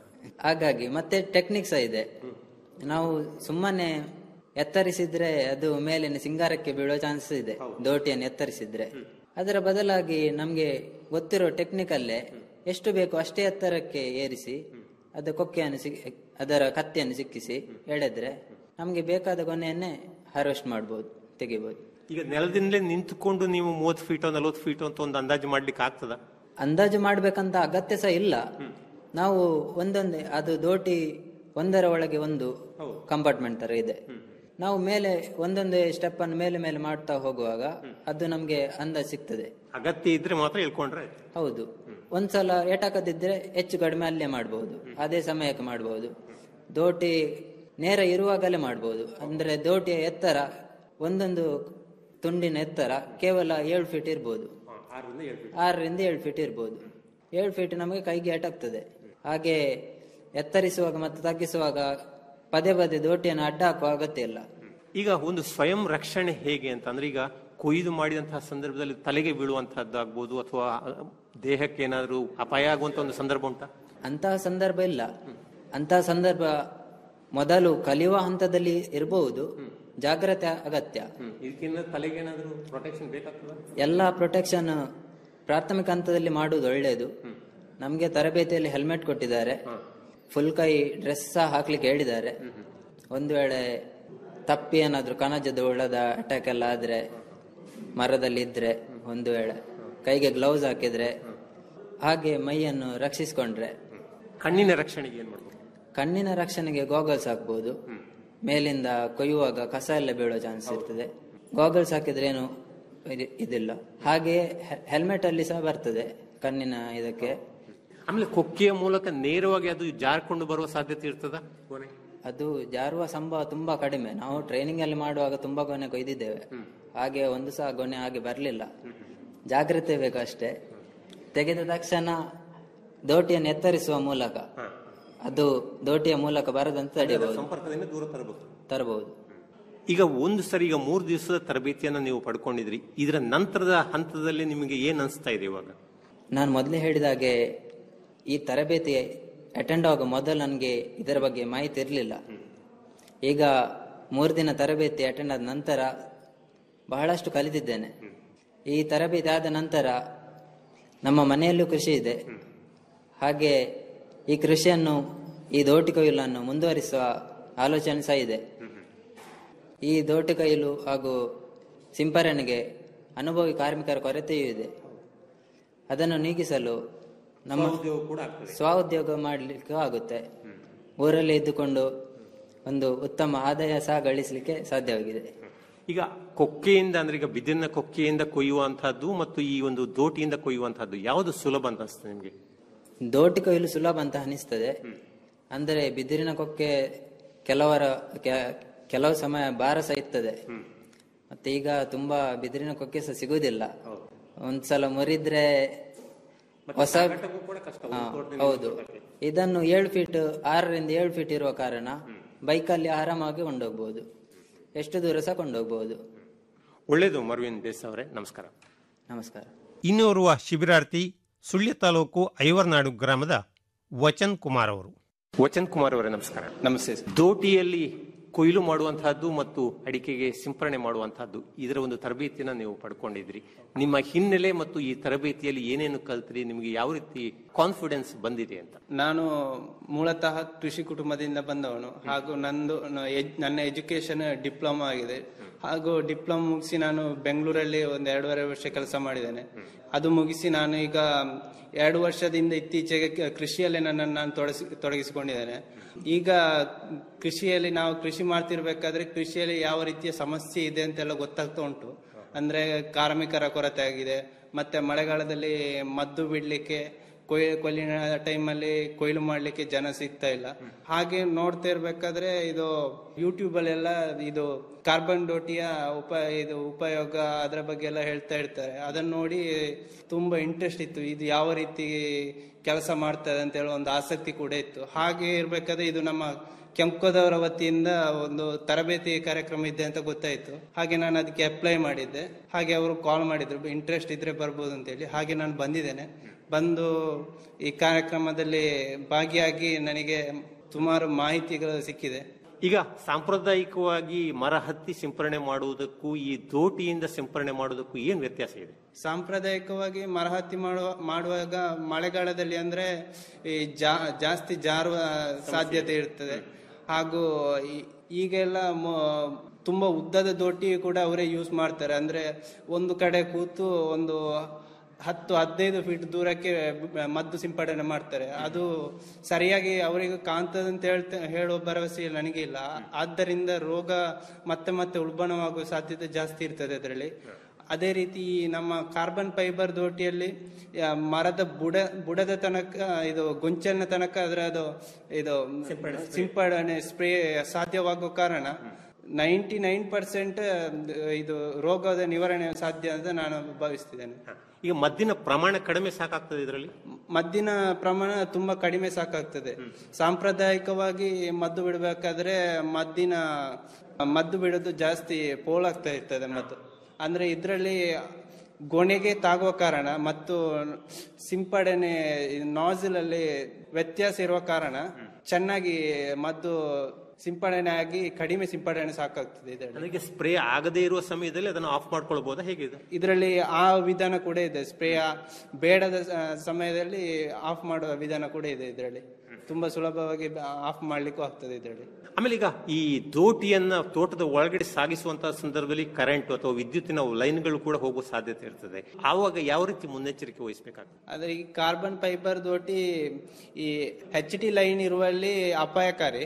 ಹಾಗಾಗಿ ಮತ್ತೆ ಟೆಕ್ನಿಕ್ ಸಹ ಇದೆ ನಾವು ಸುಮ್ಮನೆ ಎತ್ತರಿಸಿದ್ರೆ ಅದು ಮೇಲಿನ ಸಿಂಗಾರಕ್ಕೆ ಬೀಳೋ ಚಾನ್ಸ್ ಇದೆ ದೋಟಿಯನ್ನು ಎತ್ತರಿಸಿದ್ರೆ ಅದರ ಬದಲಾಗಿ ನಮ್ಗೆ ಗೊತ್ತಿರೋ ಟೆಕ್ನಿಕ್ ಅಲ್ಲೇ ಎಷ್ಟು ಬೇಕು ಅಷ್ಟೇ ಎತ್ತರಕ್ಕೆ ಏರಿಸಿ ಅದು ಕೊಕ್ಕೆಯನ್ನು ಸಿಕ್ ಅದರ ಕತ್ತಿಯನ್ನು ಸಿಕ್ಕಿಸಿ ಎಳೆದ್ರೆ ನಮ್ಗೆ ಬೇಕಾದ ಕೊನೆಯನ್ನೇ ಹಾರ್ವೆಸ್ಟ್ ಮಾಡ್ಬೋದು ತೆಗಿಬಹುದು ಈಗ ನೆಲದಿಂದಲೇ ನಿಂತುಕೊಂಡು ನೀವು ಮೂವತ್ತು ಫೀಟೋ ನಲವತ್ತು ಫೀಟೋ ಅಂತ ಒಂದು ಅಂದಾಜು ಮಾಡ್ಲಿಕ್ಕೆ ಆಗ್ತದ ಅಂದಾಜು ಮಾಡ್ಬೇಕಂತ ಅಗತ್ಯ ಸಹ ಇಲ್ಲ ನಾವು ಒಂದೊಂದೇ ಅದು ದೋಟಿ ಒಂದರ ಒಳಗೆ ಒಂದು ಕಂಪಾರ್ಟ್ಮೆಂಟ್ ತರ ಇದೆ ನಾವು ಮೇಲೆ ಒಂದೊಂದೇ ಸ್ಟೆಪ್ ಅನ್ನು ಮೇಲೆ ಮೇಲೆ ಮಾಡ್ತಾ ಹೋಗುವಾಗ ಅದು ನಮ್ಗೆ ಅಂದಾಜು ಸಿಗ್ತದೆ ಅಗತ್ಯ ಇದ್ರೆ ಮಾತ್ರ ಹೇಳ್ಕೊಂಡ್ರೆ ಆಯ್ತು. ಹೌದು ಒಂದ್ಸಲ ಏಟಾಕದಿದ್ರೆ ಹೆಚ್ಚು ಕಡಿಮೆ ಅಲ್ಲೇ ಮಾಡಬಹುದು ಅದೇ ಸಮಯಕ್ಕೆ ಮಾಡಬಹುದು ದೋಟಿ ನೇರ ಇರುವಾಗಲೇ ಮಾಡಬಹುದು ಅಂದ್ರೆ ದೋಟಿಯ ಎತ್ತರ ಒಂದೊಂದು ತುಂಡಿನ ಎತ್ತರ ಕೇವಲ ಏಳು ಫೀಟ್ ಇರ್ಬೋದು ಆರರಿಂದ ಏಳು ಫೀಟ್ ಇರ್ಬೋದು ಏಳು ಫೀಟ್ ನಮಗೆ ಕೈಗೆ ಏಟಾಗ್ತದೆ ಹಾಗೆ ಎತ್ತರಿಸುವಾಗ ಮತ್ತು ತಗ್ಗಿಸುವಾಗ ಪದೇ ಪದೇ ದೋಟಿಯನ್ನು ಅಡ್ಡ ಹಾಕುವ ಅಗತ್ಯ ಇಲ್ಲ ಈಗ ಒಂದು ಸ್ವಯಂ ರಕ್ಷಣೆ ಹೇಗೆ ಅಂತ ಅಂದ್ರೆ ಈಗ ಕೊಯ್ದು ಮಾಡಿದಂತಹ ಸಂದರ್ಭದಲ್ಲಿ ತಲೆಗೆ ಬೀಳುವಂತಹದ್ದಾಗ್ಬೋದು ಅಥವಾ ದೇಹಕ್ಕೆ ಏನಾದರೂ ಅಪಾಯ ಆಗುವಂತ ಒಂದು ಸಂದರ್ಭ ಉಂಟಾ ಅಂತಹ ಸಂದರ್ಭ ಇಲ್ಲ ಅಂತಹ ಸಂದರ್ಭ ಮೊದಲು ಕಲಿಯುವ ಹಂತದಲ್ಲಿ ಇರಬಹುದು ಜಾಗ್ರತೆ ಅಗತ್ಯ ಇದಕ್ಕಿಂತ ತಲೆಗೆ ಏನಾದರೂ ಪ್ರೊಟೆಕ್ಷನ್ ಬೇಕಾಗ್ತದ ಎಲ್ಲ ಪ್ರೊಟೆಕ್ಷನ್ ಪ್ರಾಥಮಿಕ ಹಂತದಲ್ಲಿ ಮಾಡುವುದು ಒಳ್ಳೆಯದು ನಮ್ಗೆ ತರಬೇತಿಯಲ್ಲಿ ಹೆಲ್ಮೆಟ್ ಕೊಟ್ಟಿದ್ದಾರೆ ಫುಲ್ ಕೈ ಡ್ರೆಸ್ ಸಹ ಹಾಕ್ಲಿಕ್ಕೆ ಹೇಳಿದ್ದಾರೆ ಒಂದು ವೇಳೆ ತಪ್ಪಿ ಏನಾದ್ರು ಕಣಜದ ಹುಳದ ಅಟ್ಯಾಕ್ ಎಲ್ಲ ಆದ್ರೆ ಮರದಲ್ಲಿ ಇದ್ರೆ ಒಂದು ವೇಳೆ ಕೈಗೆ ಗ್ಲೌಸ್ ಹಾಕಿದ್ರೆ ಹಾಗೆ ಮೈಯನ್ನು ರಕ್ಷಿಸಿಕೊಂಡ್ರೆ ಕಣ್ಣಿನ ರಕ್ಷಣೆಗೆ ಏನ್ ಮಾಡ್ಬೇಕು ಕಣ್ಣಿನ ರಕ್ಷಣೆಗೆ ಗಾಗಲ್ಸ್ ಹಾಕ್ಬೋದು ಮೇಲಿಂದ ಕೊಯ್ಯುವಾಗ ಕಸ ಎಲ್ಲ ಬೀಳೋ ಚಾನ್ಸ್ ಇರ್ತದೆ ಗಾಗಲ್ಸ್ ಹಾಕಿದ್ರೆ ಏನು ಇದ್- ಇದಿಲ್ಲ ಹಾಗೆ ಹೆಲ್ಮೆಟ್ ಅಲ್ಲಿ ಸಹ ಬರ್ತದೆ ಕಣ್ಣಿನ ಇದಕ್ಕೆ ಆಮೇಲೆ ಕೊಕ್ಕೆಯ ಮೂಲಕ ನೇರವಾಗಿ ಅದು ಜಾರ್ಕೊಂಡು ಬರುವ ಸಾಧ್ಯತೆ ಇರ್ತದ ಕೊನೆ ಅದು ಜಾರುವ ಸಂಭವ ತುಂಬಾ ಕಡಿಮೆ ನಾವು ಟ್ರೈನಿಂಗ್ ಅಲ್ಲಿ ಮಾಡುವಾಗ ತುಂಬಾ ಗೊನೆ ಕೊಯ್ದಿದ್ದೇವೆ ಹಾಗೆ ಒಂದು ಸಹ ಗೊನೆ ಹಾಗೆ ಬರಲಿಲ್ಲ ಜಾಗ್ರತೆ ಬೇಕು ಅಷ್ಟೇ ತೆಗೆದ ತಕ್ಷಣ ದೋಟಿಯನ್ನು ಎತ್ತರಿಸುವ ಮೂಲಕ ಅದು ದೋಟಿಯ ಮೂಲಕ ಬರದಂತೆ ತಡೆಯಬಹುದು ಸಂಪರ್ಕದಿಂದ ದೂರ ತರಬೇಕು ತರಬಹುದು ಈಗ ಒಂದು ಸರಿ ಈಗ ಮೂರು ದಿವಸದ ತರಬೇತಿಯನ್ನ ನೀವು ಪಡ್ಕೊಂಡಿದ್ರಿ ಇದರ ನಂತರದ ಹಂತದಲ್ಲಿ ನಿಮಗೆ ಏನ್ ಅನಿಸ್ತಾ ಇದೆ ಇವಾಗ ನಾನು ಮೊದಲೇ ಹೇಳಿದ ಹಾಗೆ ಈ ತರಬೇತಿ ಅಟೆಂಡ್ ಆಗುವ ಮೊದಲು ನನಗೆ ಇದರ ಬಗ್ಗೆ ಮಾಹಿತಿ ಇರಲಿಲ್ಲ ಈಗ ಮೂರು ದಿನ ತರಬೇತಿ ಅಟೆಂಡ್ ಆದ ನಂತರ ಬಹಳಷ್ಟು ಕಲಿತಿದ್ದೇನೆ ಈ ತರಬೇತಿ ಆದ ನಂತರ ನಮ್ಮ ಮನೆಯಲ್ಲೂ ಕೃಷಿ ಇದೆ ಹಾಗೆ ಈ ಕೃಷಿಯನ್ನು ಈ ದೋಟಿ ಕೊಯ್ಲನ್ನು ಮುಂದುವರಿಸುವ ಆಲೋಚನೆ ಸಹ ಇದೆ ಈ ದೋಟಿ ಕೊಯ್ಲು ಹಾಗೂ ಸಿಂಪರಣೆಗೆ ಅನುಭವಿ ಕಾರ್ಮಿಕರ ಕೊರತೆಯೂ ಇದೆ ಅದನ್ನು ನೀಗಿಸಲು ನಮ್ಮ ಸ್ವಉದ್ಯೋಗ ಕೂಡ ಆಗ್ತದೆ. ಸ್ವ ಉದ್ಯೋಗ ಮಾಡಲಿಕ್ಕೆ ಆಗುತ್ತೆ ಊರಲ್ಲಿ ಇದ್ದುಕೊಂಡು ಒಂದು ಉತ್ತಮ ಆದಾಯ ಸಹ ಗಳಿಸಲಿಕ್ಕೆ ಸಾಧ್ಯವಾಗಿದೆ ಈಗ ಕೊಕ್ಕೆಯಿಂದ ಅಂದ್ರೆ ಈಗ ಬಿದಿರಿನ ಕೊಕ್ಕೆಯಿಂದ ಕೊಯ್ಯುವಂತಹದ್ದು ಮತ್ತು ಈ ಒಂದು ದೋಟಿಯಿಂದ ಕೊಯ್ಯುವಂತಹದ್ದು ಯಾವುದು ಸುಲಭ ಅಂತ ಅನಿಸ್ತದೆ ನಿಮ್ಗೆ ದೋಟಿ ಕೊಯ್ಲು ಸುಲಭ ಅಂತ ಅನಿಸ್ತದೆ ಅಂದರೆ ಬಿದಿರಿನ ಕೊಕ್ಕೆ ಕೆಲವರ ಕೆ- ಕೆಲವು ಸಮಯ ಭಾರ ಸಹ ಇರ್ತದೆ ಮತ್ತೆ ಈಗ ತುಂಬಾ ಬಿದಿರಿನ ಕೊಕ್ಕೆ ಸಹ ಸಿಗುವುದಿಲ್ಲ ಒಂದ್ಸಲ ಮುರಿದ್ರೆ ಹೊಸ ಹಾ, ಹೌದು ಇದನ್ನು ಏಳು ಫೀಟ್ ಆರರಿಂದ ಏಳು ಫೀಟ್ ಇರುವ ಕಾರಣ ಬೈಕಲ್ಲಿ ಆರಾಮಾಗಿ ಕೊಂಡೋಗ್ಬೋದು ಎಷ್ಟು ದೂರ ಸಹ ಕೊಂಡೋಗ್ಬೋದು ಒಳ್ಳೇದು ಮರ್ವಿನ್ ದೇಸ್ ಅವರೇ ನಮಸ್ಕಾರ ನಮಸ್ಕಾರ ಇನ್ನೋರ್ವ ಶಿಬಿರಾರ್ಥಿ ಸುಳ್ಯ ತಾಲೂಕು ಐವರ್ನಾಡು ಗ್ರಾಮದ ವಚನ್ ಕುಮಾರ್ ಅವರು ವಚನ್ ಕುಮಾರ್ ಅವರೇ ನಮಸ್ಕಾರ ನಮಸ್ತೆ ದೋಟಿಯಲ್ಲಿ ಕೊಯ್ಲು ಮಾಡುವಂತಹದ್ದು ಮತ್ತು ಅಡಿಕೆಗೆ ಸಿಂಪರಣೆ ಮಾಡುವಂತಹದ್ದು ಇದರ ಒಂದು ತರಬೇತಿಯನ್ನ ನೀವು ಪಡ್ಕೊಂಡಿದ್ರಿ ನಿಮ್ಮ ಹಿನ್ನೆಲೆ ಮತ್ತು ಈ ತರಬೇತಿಯಲ್ಲಿ ಏನೇನು ಕಲ್ತ್ರಿ ನಿಮಗೆ ಯಾವ ರೀತಿ ಕಾನ್ಫಿಡೆನ್ಸ್ ಬಂದಿದೆ ಅಂತ ನಾನು ಮೂಲತಃ ಕೃಷಿ ಕುಟುಂಬದಿಂದ ಬಂದವನು ಹಾಗೂ ನಂದು ನ- ಎಜ್- ನನ್ನ ಎಜುಕೇಶನ್ ಡಿಪ್ಲೊಮಾ ಆಗಿದೆ ಹಾಗೂ ಡಿಪ್ಲೊಮಾ ಮುಗಿಸಿ ನಾನು ಬೆಂಗಳೂರಲ್ಲಿ ಒಂದು ಎರಡೂವರೆ ವರ್ಷ ಕೆಲಸ ಮಾಡಿದ್ದೇನೆ ಅದು ಮುಗಿಸಿ ನಾನು ಈಗ ಎರಡು ವರ್ಷದಿಂದ ಇತ್ತೀಚೆಗೆ ಕ- ಕೃಷಿಯಲ್ಲೇ ನನ್ನನ್ನು ನಾನು ತೊಡಗಿಸಿ ತೊಡಗಿಸಿಕೊಂಡಿದ್ದೇನೆ ಈಗ ಕೃಷಿಯಲ್ಲಿ ನಾವು ಕೃಷಿ ಮಾಡ್ತಿರ್ಬೇಕಾದ್ರೆ ಕೃಷಿಯಲ್ಲಿ ಯಾವ ರೀತಿಯ ಸಮಸ್ಯೆ ಇದೆ ಅಂತೆಲ್ಲ ಗೊತ್ತಾಗ್ತಾ ಉಂಟು ಅಂದ್ರೆ ಕಾರ್ಮಿಕರ ಕೊರತೆ ಆಗಿದೆ ಮತ್ತೆ ಮಳೆಗಾಲದಲ್ಲಿ ಮದ್ದು ಬಿಡ್ಲಿಕ್ಕೆ ಕೊಯ್ ಕೊಯ್ಲಿನ ಟೈಮಲ್ಲಿ ಕೊಯ್ಲು ಮಾಡ್ಲಿಕ್ಕೆ ಜನ ಸಿಗ್ತಾ ಇಲ್ಲ ಹಾಗೆ ನೋಡ್ತಾ ಇರ್ಬೇಕಾದ್ರೆ ಇದು ಯೂಟ್ಯೂಬ್ ಅಲ್ಲೆಲ್ಲ ಇದು ಕಾರ್ಬನ್ ಡೋಟಿಯ ಉಪ ಇದು ಉಪಯೋಗ ಅದರ ಬಗ್ಗೆ ಎಲ್ಲ ಹೇಳ್ತಾ ಇರ್ತಾರೆ ಅದನ್ನ ನೋಡಿ ತುಂಬಾ ಇಂಟ್ರೆಸ್ಟ್ ಇತ್ತು ಇದು ಯಾವ ರೀತಿ ಕೆಲಸ ಮಾಡ್ತದೆ ಅಂತ ಹೇಳಿ ಒಂದು ಆಸಕ್ತಿ ಕೂಡ ಇತ್ತು ಹಾಗೆ ಇರ್ಬೇಕಾದ್ರೆ ಇದು ನಮ್ಮ ಕೆಂಪದವರ ವತಿಯಿಂದ ಒಂದು ತರಬೇತಿ ಕಾರ್ಯಕ್ರಮ ಇದೆ ಅಂತ ಗೊತ್ತಾಯ್ತು ಹಾಗೆ ನಾನು ಅದಕ್ಕೆ ಅಪ್ಲೈ ಮಾಡಿದ್ದೆ ಹಾಗೆ ಅವರು ಕಾಲ್ ಮಾಡಿದ್ರು ಇಂಟ್ರೆಸ್ಟ್ ಇದ್ರೆ ಬರ್ಬೋದು ಅಂತೇಳಿ ಹಾಗೆ ನಾನು ಬಂದಿದ್ದೇನೆ ಬಂದು ಈ ಕಾರ್ಯಕ್ರಮದಲ್ಲಿ ಭಾಗಿಯಾಗಿ ನನಗೆ ಸುಮಾರು ಮಾಹಿತಿಗಳು ಸಿಕ್ಕಿದೆ ಈಗ ಸಾಂಪ್ರದಾಯಿಕವಾಗಿ ಮರ ಹತ್ತಿ ಸಿಂಪರಣೆ ಮಾಡುವುದಕ್ಕೂ ಈ ದೋಟಿಯಿಂದ ಸಿಂಪರಣೆ ಮಾಡುವುದಕ್ಕೂ ಏನ್ ವ್ಯತ್ಯಾಸ ಇದೆ ಸಾಂಪ್ರದಾಯಿಕವಾಗಿ ಮರಹತ್ತಿ ಮಾಡುವ ಮಾಡುವಾಗ ಮಳೆಗಾಲದಲ್ಲಿ ಅಂದ್ರೆ ಈ ಜಾ ಜಾಸ್ತಿ ಜಾರುವ ಸಾಧ್ಯತೆ ಇರ್ತದೆ ಹಾಗೂ ಈ- ಈಗೆಲ್ಲ ಮ- ತುಂಬಾ ಉದ್ದದ ದೋಟಿ ಕೂಡ ಅವರೇ ಯೂಸ್ ಮಾಡ್ತಾರೆ ಅಂದ್ರೆ ಒಂದು ಕಡೆ ಕೂತು ಒಂದು ಹತ್ತು ಹದಿನೈದು ಫೀಟ್ ದೂರಕ್ಕೆ ಬ- ಮದ್ದು ಸಿಂಪಡಣೆ ಮಾಡ್ತಾರೆ ಅದು ಸರಿಯಾಗಿ ಅವರಿಗೆ ಕಾಣ್ತದೆ ಅಂತ ಹೇಳ್ತಾ ಹೇಳುವ ಭರವಸೆ ನನಗೆ ಇಲ್ಲ ಆದ್ದರಿಂದ ರೋಗ ಮತ್ತೆ ಮತ್ತೆ ಉಲ್ಬಣವಾಗುವ ಸಾಧ್ಯತೆ ಜಾಸ್ತಿ ಇರ್ತದೆ ಅದರಲ್ಲಿ ಅದೇ ರೀತಿ ಈ ನಮ್ಮ ಕಾರ್ಬನ್ ಫೈಬರ್ ದೋಟಿಯಲ್ಲಿ ಆ, ಮರದ ಬುಡ ಬುಡದ ತನಕ ಇದು ಗೊಂಚಲಿನ ತನಕ ಅದರ ಅದು ಇದು ಸಿಂಪಡಣೆ ಸ್ಪ್ರೇ ಸಾಧ್ಯವಾಗುವ ಕಾರಣ ನೈಂಟಿ ನೈನ್ ಪರ್ಸೆಂಟ್ ಇದು ರೋಗದ ನಿವಾರಣೆ ಸಾಧ್ಯ ಅಂತ ನಾನು ಭಾವಿಸ್ತಿದ್ದೇನೆ ಈಗ ಮದ್ದಿನ ಪ್ರಮಾಣ ಕಡಿಮೆ ಸಾಕಾಗ್ತದೆ ಇದರಲ್ಲಿ ಮದ್ದಿನ ಪ್ರಮಾಣ ತುಂಬಾ ಕಡಿಮೆ ಸಾಕಾಗ್ತದೆ ಸಾಂಪ್ರದಾಯಿಕವಾಗಿ ಮದ್ದು ಬಿಡಬೇಕಾದ್ರೆ ಮದ್ದಿನ ಮದ್ದು ಬಿಡೋದು ಜಾಸ್ತಿ ಪೋಲಾಗ್ತಾ ಇರ್ತದೆ ಮದ್ದು ಅಂದ್ರೆ ಇದರಲ್ಲಿ ಗೊನೆಗೆ ತಾಗುವ ಕಾರಣ ಮತ್ತು ಸಿಂಪಡಣೆ ನಾಸಿಲ್ ಅಲ್ಲಿ ವ್ಯತ್ಯಾಸ ಇರುವ ಕಾರಣ ಚೆನ್ನಾಗಿ ಮದ್ದು ಸಿಂಪಡಣೆ ಆಗಿ ಕಡಿಮೆ ಸಿಂಪಡಣೆ ಸಾಕಾಗ್ತದೆ ಇದರಲ್ಲಿ ನನಗೆ ಸ್ಪ್ರೇ ಆಗದೇ ಇರುವ ಸಮಯದಲ್ಲಿ ಅದನ್ನು ಆಫ್ ಮಾಡ್ಕೊಳ್ಬಹುದಾ ಹೇಗಿದೆ ಇದರಲ್ಲಿ ಆ ವಿಧಾನ ಕೂಡ ಇದೆ ಸ್ಪ್ರೇ ಬೇಡದ ಸ- ಸಮಯದಲ್ಲಿ ಆಫ್ ಮಾಡುವ ವಿಧಾನ ಕೂಡ ಇದೆ ಇದರಲ್ಲಿ ತುಂಬಾ ಸುಲಭವಾಗಿ ಆಫ್ ಮಾಡ್ಲಿಕ್ಕೂ ಆಗ್ತದೆ ಇದರಲ್ಲಿ ಆಮೇಲೆ ಈಗ ಈ ದೋಟಿಯನ್ನ ತೋಟದ ಒಳಗಡೆ ಸಾಗಿಸುವಂತಹ ಸಂದರ್ಭದಲ್ಲಿ ಕರೆಂಟ್ ಅಥವಾ ವಿದ್ಯುತ್ತಿನ ಲೈನ್ಗಳು ಕೂಡ ಹೋಗುವ ಸಾಧ್ಯತೆ ಇರ್ತದೆ ಆವಾಗ ಯಾವ ರೀತಿ ಮುನ್ನೆಚ್ಚರಿಕೆ ವಹಿಸಬೇಕಾಗ್ತದೆ ಆದ್ರೆ ಈ ಕಾರ್ಬನ್ ಫೈಬರ್ ದೋಟಿ ಈ ಹೆಚ್ ಟಿ ಲೈನ್ ಇರುವಲ್ಲಿ ಅಪಾಯಕಾರಿ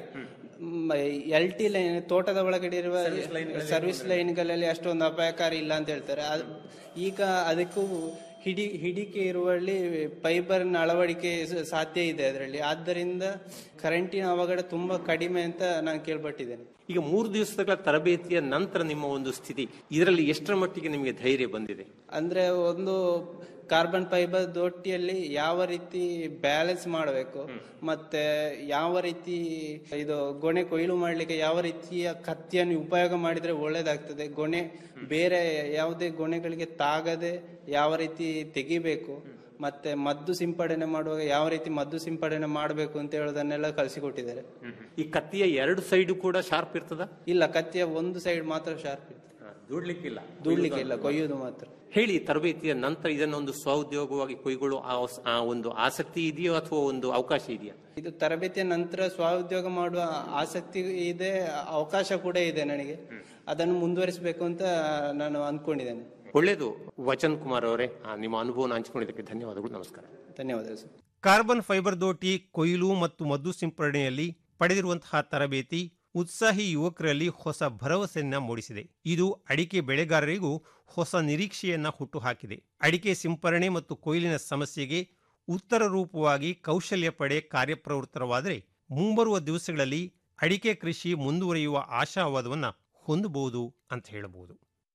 ಎಲ್ ಟಿ ಲೈನ್ ತೋಟದ ಒಳಗಡೆ ಇರುವ ಸರ್ವಿಸ್ ಲೈನ್ಗಳಲ್ಲಿ ಅಷ್ಟೊಂದು ಅಪಾಯಕಾರಿ ಇಲ್ಲ ಅಂತ ಹೇಳ್ತಾರೆ ಅದ್- ಈಗ ಅದಕ್ಕೂ ಹಿಡಿ ಹಿಡಿಕೆ ಇರುವಲ್ಲಿ ಫೈಬರ್ನ ಅಳವಡಿಕೆ ಸ- ಸಾಧ್ಯ ಇದೆ ಅದರಲ್ಲಿ ಆದ್ದರಿಂದ ಕರೆಂಟಿನ ಅವಘಡ ತುಂಬಾ ಕಡಿಮೆ ಅಂತ ನಾನು ಕೇಳ್ಪಟ್ಟಿದ್ದೇನೆ ಈಗ ಮೂರು ದಿವಸಗಳ ತರಬೇತಿಯ ನಂತರ ನಿಮ್ಮ ಒಂದು ಸ್ಥಿತಿ ಇದರಲ್ಲಿ ಎಷ್ಟರ ಮಟ್ಟಿಗೆ ನಿಮಗೆ ಧೈರ್ಯ ಬಂದಿದೆ ಅಂದ್ರೆ ಒಂದು ಕಾರ್ಬನ್ ಫೈಬರ್ ದೊಟ್ಟಿಯಲ್ಲಿ ಯಾವ ರೀತಿ ಬ್ಯಾಲೆನ್ಸ್ ಮಾಡಬೇಕು ಮತ್ತೆ ಯಾವ ರೀತಿ ಇದು ಗೊನೆ ಕೊಯ್ಲು ಮಾಡ್ಲಿಕ್ಕೆ ಯಾವ ರೀತಿಯ ಕತ್ತಿಯನ್ನು ಉಪಯೋಗ ಮಾಡಿದ್ರೆ ಒಳ್ಳೇದಾಗ್ತದೆ ಗೊನೆ ಬೇರೆ ಯಾವುದೇ ಗೊನೆಗಳಿಗೆ ತಾಗದೆ ಯಾವ ರೀತಿ ತೆಗಿಬೇಕು ಮತ್ತೆ ಮದ್ದು ಸಿಂಪಡಣೆ ಮಾಡುವಾಗ ಯಾವ ರೀತಿ ಮದ್ದು ಸಿಂಪಡಣೆ ಮಾಡಬೇಕು ಅಂತ ಹೇಳೋದನ್ನೆಲ್ಲ ಕಲಿಸಿಕೊಟ್ಟಿದ್ದಾರೆ ಈ ಕತ್ತಿಯ ಎರಡು ಸೈಡ್ ಕೂಡ ಶಾರ್ಪ್ ಇರ್ತದ ಇಲ್ಲ ಕತ್ತಿಯ ಒಂದು ಸೈಡ್ ಮಾತ್ರ ಶಾರ್ಪ್ ಇರ್ತದೆ ದೂಡ್ಲಿಕ್ಕಿಲ್ಲ ದೂಡ್ಲಿಕ್ಕೆ ಇಲ್ಲ ಕೊಯ್ಯೋದು ಮಾತ್ರ ಹೇಳಿ ತರಬೇತಿಯ ನಂತರ ಇದನ್ನೊಂದು ಸ್ವಉದ್ಯೋಗವಾಗಿ ಕೈಗೊಳ್ಳುವ ಆ- ಆ ಒಂದು ಆಸಕ್ತಿ ಇದೆಯೋ ಅಥವಾ ಒಂದು ಅವಕಾಶ ಇದೆಯಾ ಇದು ತರಬೇತಿಯ ನಂತರ ಸ್ವಉದ್ಯೋಗ ಮಾಡುವ ಆಸಕ್ತಿ ಇದೆ ಅವಕಾಶ ಕೂಡ ಇದೆ ನನಗೆ ಅದನ್ನು ಮುಂದುವರಿಸಬೇಕು ಅಂತ ನಾನು ಅಂದ್ಕೊಂಡಿದ್ದೇನೆ ಒಳ್ಳೆಯದು ವಚನ್ ಕುಮಾರ್ ಅವರೇ ಆ, ನಿಮ್ಮ ಅನುಭವನ ಹಂಚಿಕೊಂಡಿದ್ದಕ್ಕೆ ಧನ್ಯವಾದಗಳು ನಮಸ್ಕಾರ ಧನ್ಯವಾದಗಳು ಸರ್ ಕಾರ್ಬನ್ ಫೈಬರ್ ದೋಟಿ ಕೊಯ್ಲು ಮತ್ತು ಮದ್ದು ಸಿಂಪಡಣೆಯಲ್ಲಿ ಪಡೆದಿರುವಂತಹ ತರಬೇತಿ ಉತ್ಸಾಹಿ ಯುವಕರಲ್ಲಿ ಹೊಸ ಭರವಸೆಯನ್ನ ಮೂಡಿಸಿದೆ ಇದು ಅಡಿಕೆ ಬೆಳೆಗಾರರಿಗೂ ಹೊಸ ನಿರೀಕ್ಷೆಯನ್ನ ಹುಟ್ಟುಹಾಕಿದೆ ಅಡಿಕೆ ಸಿಂಪರಣೆ ಮತ್ತು ಕೊಯ್ಲಿನ ಸಮಸ್ಯೆಗೆ ಉತ್ತರ ರೂಪವಾಗಿ ಕೌಶಲ್ಯ ಪಡೆ ಕಾರ್ಯಪ್ರವೃತ್ತರವಾದರೆ ಮುಂಬರುವ ದಿವಸಗಳಲ್ಲಿ ಅಡಿಕೆ ಕೃಷಿ ಮುಂದುವರಿಯುವ ಆಶಾವಾದವನ್ನ ಹೊಂದಬಹುದು ಅಂತ ಹೇಳಬಹುದು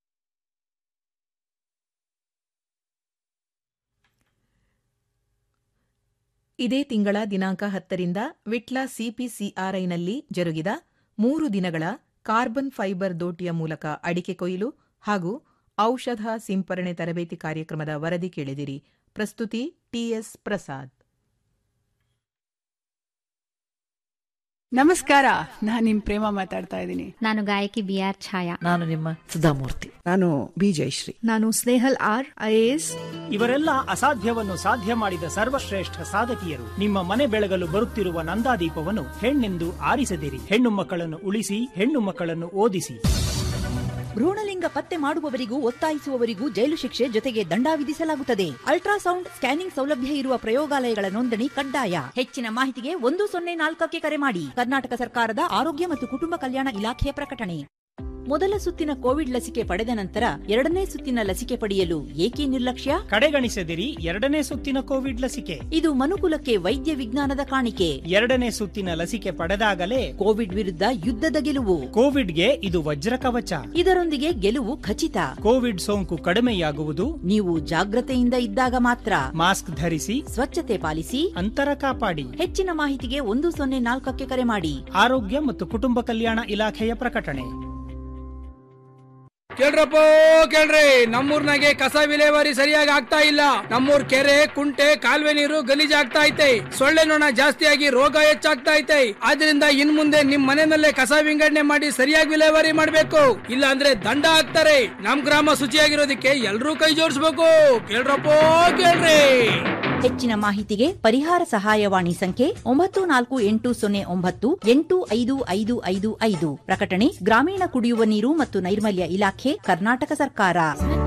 ಇದೇ ತಿಂಗಳ ದಿನಾಂಕ ಹತ್ತರಿಂದ ವಿಟ್ಲ ಸಿಪಿಸಿಆರ್ಐನಲ್ಲಿ ಜರುಗಿದ ಮೂರು ದಿನಗಳ ಕಾರ್ಬನ್ ಫೈಬರ್ ದೋಟಿಯ ಮೂಲಕ ಅಡಿಕೆ ಕೊಯ್ಲು ಹಾಗೂ ಔಷಧ ಸಿಂಪರಣೆ ತರಬೇತಿ ಕಾರ್ಯಕ್ರಮದ ವರದಿ ಕೇಳಿದಿರಿ ಪ್ರಸ್ತುತಿ ಟಿಎಸ್ ಪ್ರಸಾದ್ ನಮಸ್ಕಾರ ನಾನು ನಿಮ್ ಪ್ರೇಮ ಮಾತಾಡ್ತಾ ಇದ್ದೀನಿ ನಾನು ಗಾಯಕಿ ಬಿ ಆರ್ ಛಾಯಾ ನಾನು ನಿಮ್ಮ ಸುಧಾಮೂರ್ತಿ ನಾನು ಬಿ ಜಯಶ್ರೀ ನಾನು ಸ್ನೇಹಲ್ ಆರ್ ಐಎಎಸ್ ಇವರೆಲ್ಲ ಅಸಾಧ್ಯವನ್ನು ಸಾಧ್ಯ ಮಾಡಿದ ಸರ್ವಶ್ರೇಷ್ಠ ಸಾಧಕಿಯರು ನಿಮ್ಮ ಮನೆ ಬೆಳಗಲು ಬರುತ್ತಿರುವ ನಂದಾದೀಪವನ್ನು ಹೆಣ್ಣೆಂದು ಆರಿಸದಿರಿ ಹೆಣ್ಣು ಮಕ್ಕಳನ್ನು ಉಳಿಸಿ ಹೆಣ್ಣು ಮಕ್ಕಳನ್ನು ಓದಿಸಿ ಭ್ರೂಣಲಿಂಗ ಪತ್ತೆ ಮಾಡುವವರಿಗೂ ಒತ್ತಾಯಿಸುವವರಿಗೂ ಜೈಲು ಶಿಕ್ಷೆ ಜೊತೆಗೆ ದಂಡ ವಿಧಿಸಲಾಗುತ್ತದೆ ಅಲ್ಟ್ರಾಸೌಂಡ್ ಸ್ಕ್ಯಾನಿಂಗ್ ಸೌಲಭ್ಯ ಇರುವ ಪ್ರಯೋಗಾಲಯಗಳ ನೋಂದಣಿ ಕಡ್ಡಾಯ ಹೆಚ್ಚಿನ ಮಾಹಿತಿಗೆ ಒಂದು ಸೊನ್ನೆ ನಾಲ್ಕಕ್ಕೆ ಕರೆ ಮಾಡಿ ಕರ್ನಾಟಕ ಸರ್ಕಾರದ ಆರೋಗ್ಯ ಮತ್ತು ಕುಟುಂಬ ಕಲ್ಯಾಣ ಇಲಾಖೆಯ ಪ್ರಕಟಣೆ ಮೊದಲ ಸುತ್ತಿನ ಕೋವಿಡ್ ಲಸಿಕೆ ಪಡೆದ ನಂತರ ಎರಡನೇ ಸುತ್ತಿನ ಲಸಿಕೆ ಪಡೆಯಲು ಏಕೆ ನಿರ್ಲಕ್ಷ್ಯ ಕಡೆಗಣಿಸದಿರಿ ಎರಡನೇ ಸುತ್ತಿನ ಕೋವಿಡ್ ಲಸಿಕೆ ಇದು ಮನುಕುಲಕ್ಕೆ ವೈದ್ಯ ವಿಜ್ಞಾನದ ಕಾಣಿಕೆ ಎರಡನೇ ಸುತ್ತಿನ ಲಸಿಕೆ ಪಡೆದಾಗಲೇ ಕೋವಿಡ್ ವಿರುದ್ಧ ಯುದ್ಧದ ಗೆಲುವು ಕೋವಿಡ್ಗೆ ಇದು ವಜ್ರ ಕವಚ ಇದರೊಂದಿಗೆ ಗೆಲುವು ಖಚಿತ ಕೋವಿಡ್ ಸೋಂಕು ಕಡಿಮೆಯಾಗುವುದು ನೀವು ಜಾಗ್ರತೆಯಿಂದ ಇದ್ದಾಗ ಮಾತ್ರ ಮಾಸ್ಕ್ ಧರಿಸಿ ಸ್ವಚ್ಛತೆ ಪಾಲಿಸಿ ಅಂತರ ಕಾಪಾಡಿ ಹೆಚ್ಚಿನ ಮಾಹಿತಿಗೆ ಒಂದು ಸೊನ್ನೆ ನಾಲ್ಕಕ್ಕೆ ಕರೆ ಮಾಡಿ ಆರೋಗ್ಯ ಮತ್ತು ಕುಟುಂಬ ಕಲ್ಯಾಣ ಇಲಾಖೆಯ ಪ್ರಕಟಣೆ ಕೇಳ್ರಪ್ಪ ಕೇಳ್ರಿ ನಮ್ಮೂರ್ನಾಗೆ ಕಸ ವಿಲೇವಾರಿ ಸರಿಯಾಗಿ ಆಗ್ತಾ ಇಲ್ಲ ನಮ್ಮೂರ್ ಕೆರೆ ಕುಂಟೆ ಕಾಲುವೆ ನೀರು ಗಲೀಜಾಗ್ತಾ ಐತೆ ಸೊಳ್ಳೆ ನೊಣ ಜಾಸ್ತಿಯಾಗಿ ರೋಗ ಹೆಚ್ಚಾಗ್ತಾ ಐತೆ ಆದ್ರಿಂದ ಇನ್ ಮುಂದೆ ನಿಮ್ ಮನೆಯಲ್ಲೇ ಕಸ ವಿಂಗಡಣೆ ಮಾಡಿ ಸರಿಯಾಗಿ ವಿಲೇವಾರಿ ಮಾಡ್ಬೇಕು ಇಲ್ಲ ಅಂದ್ರೆ ದಂಡ ಹಾಕ್ತಾರೆ ನಮ್ ಗ್ರಾಮ ಶುಚಿಯಾಗಿರೋದಕ್ಕೆ ಎಲ್ರೂ ಕೈ ಜೋಡಿಸ್ಬೇಕು ಕೇಳ್ರಪ್ಪ ಕೇಳ್ರಿ ಹೆಚ್ಚಿನ ಮಾಹಿತಿಗೆ ಪರಿಹಾರ ಸಹಾಯವಾಣಿ ಸಂಖ್ಯೆ ಒಂಬತ್ತು ನಾಲ್ಕು ಎಂಟು ಸೊನ್ನೆ ಒಂಬತ್ತು ಎಂಟು ಐದು ಐದು ಐದು ಐದು ಪ್ರಕಟಣೆ ಗ್ರಾಮೀಣ ಕುಡಿಯುವ ನೀರು ಮತ್ತು ನೈರ್ಮಲ್ಯ ಇಲಾಖೆ ಕರ್ನಾಟಕ ಸರ್ಕಾರ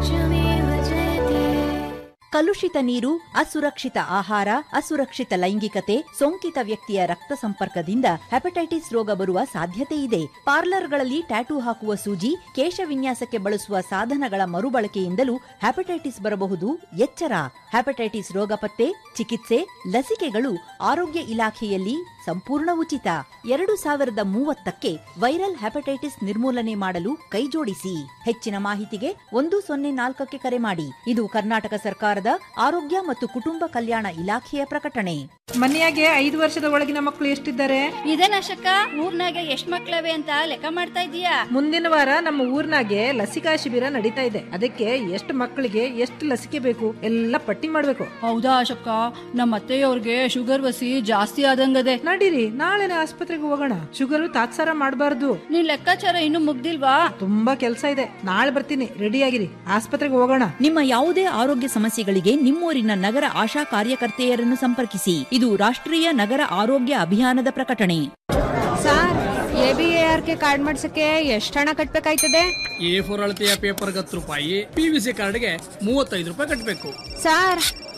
ಕಲುಷಿತ ನೀರು ಅಸುರಕ್ಷಿತ ಆಹಾರ ಅಸುರಕ್ಷಿತ ಲೈಂಗಿಕತೆ ಸೋಂಕಿತ ವ್ಯಕ್ತಿಯ ರಕ್ತ ಸಂಪರ್ಕದಿಂದ ಹೆಪಟೈಟಿಸ್ ರೋಗ ಬರುವ ಸಾಧ್ಯತೆ ಇದೆ ಪಾರ್ಲರ್ಗಳಲ್ಲಿ ಟ್ಯಾಟೂ ಹಾಕುವ ಸೂಜಿ ಕೇಶ ವಿನ್ಯಾಸಕ್ಕೆ ಬಳಸುವ ಸಾಧನಗಳ ಮರುಬಳಕೆಯಿಂದಲೂ ಹೆಪಟೈಟಿಸ್ ಬರಬಹುದು ಎಚ್ಚರ ಹೆಪಟೈಟಿಸ್ ರೋಗ ಪತ್ತೆ ಚಿಕಿತ್ಸೆ ಲಸಿಕೆಗಳು ಆರೋಗ್ಯ ಇಲಾಖೆಯಲ್ಲಿ ಸಂಪೂರ್ಣ ಉಚಿತ ಎರಡು ಸಾವಿರದ ಮೂವತ್ತಕ್ಕೆ ವೈರಲ್ ಹೆಪಟೈಟಿಸ್ ನಿರ್ಮೂಲನೆ ಮಾಡಲು ಕೈಜೋಡಿಸಿ ಹೆಚ್ಚಿನ ಮಾಹಿತಿಗೆ ಒಂದು ಸೊನ್ನೆ ನಾಲ್ಕಕ್ಕೆ ಕರೆ ಮಾಡಿ ಇದು ಕರ್ನಾಟಕ ಸರ್ಕಾರದ ಆರೋಗ್ಯ ಮತ್ತು ಕುಟುಂಬ ಕಲ್ಯಾಣ ಇಲಾಖೆಯ ಪ್ರಕಟಣೆ ಮನೆಯಾಗೆ ಐದು ವರ್ಷದ ಒಳಗಿನ ಮಕ್ಕಳು ಎಷ್ಟಿದ್ದಾರೆ ಇದೇನಶಕ ಊರ್ನಾಗೆ ಎಷ್ಟ್ ಮಕ್ಳವೆ ಅಂತ ಲೆಕ್ಕ ಮಾಡ್ತಾ ಇದೀಯಾ ಮುಂದಿನ ವಾರ ನಮ್ಮ ಊರ್ನಾಗೆ ಲಸಿಕಾ ಶಿಬಿರ ನಡೀತಾ ಇದೆ ಅದಕ್ಕೆ ಎಷ್ಟು ಮಕ್ಕಳಿಗೆ ಎಷ್ಟು ಲಸಿಕೆ ಬೇಕು ಎಲ್ಲ ಪಟ್ಟಿ ಮಾಡ್ಬೇಕು ಹೌದಾ ಅಶಕ್ಕ ನಮ್ಮ ಅತ್ತೆಯವ್ರಿಗೆ ಶುಗರ್ ವಸಿ ಜಾಸ್ತಿ ಆದಂಗದೆ ನಡೀರಿ ನಾಳೆನೆ ಆಸ್ಪತ್ರೆಗೆ ಹೋಗೋಣ ಶುಗರ್ ತಾತ್ಸಾರ ಮಾಡಬಾರ್ದು ನಿನ್ ಲೆಕ್ಕಾಚಾರ ಇನ್ನು ಮುಗ್ದಿಲ್ವಾ ತುಂಬಾ ಕೆಲಸ ಇದೆ ನಾಳೆ ಬರ್ತೀನಿ ರೆಡಿ ಆಗಿರಿ ಆಸ್ಪತ್ರೆಗೆ ಹೋಗೋಣ ನಿಮ್ಮ ಯಾವುದೇ ಆರೋಗ್ಯ ಸಮಸ್ಯೆಗಳಿಗೆ ನಿಮ್ಮೂರಿನ ನಗರ ಆಶಾ ಕಾರ್ಯಕರ್ತೆಯರನ್ನು ಸಂಪರ್ಕಿಸಿ ಇದು ರಾಷ್ಟ್ರೀಯ ನಗರ ಆರೋಗ್ಯ ಅಭಿಯಾನದ ಪ್ರಕಟಣೆ sir A B A R K card ಮಾಡ್ಸಕ್ಕೆ ಎಷ್ಟು ಹಣ ಕಟ್ಬೇಕಾಯ್ತದೆ ಎ ಫೋರ್ ಅಳತೆಯ ಪೇಪರ್ಗೆ ಹತ್ತು ರೂಪಾಯಿ ಪಿ ವಿ ಸಿ ಕಾರ್ಡ್ಗೆ ಮೂವತ್ತೈದು ರೂಪಾಯಿ ಕಟ್ಟಬೇಕು ಸರ್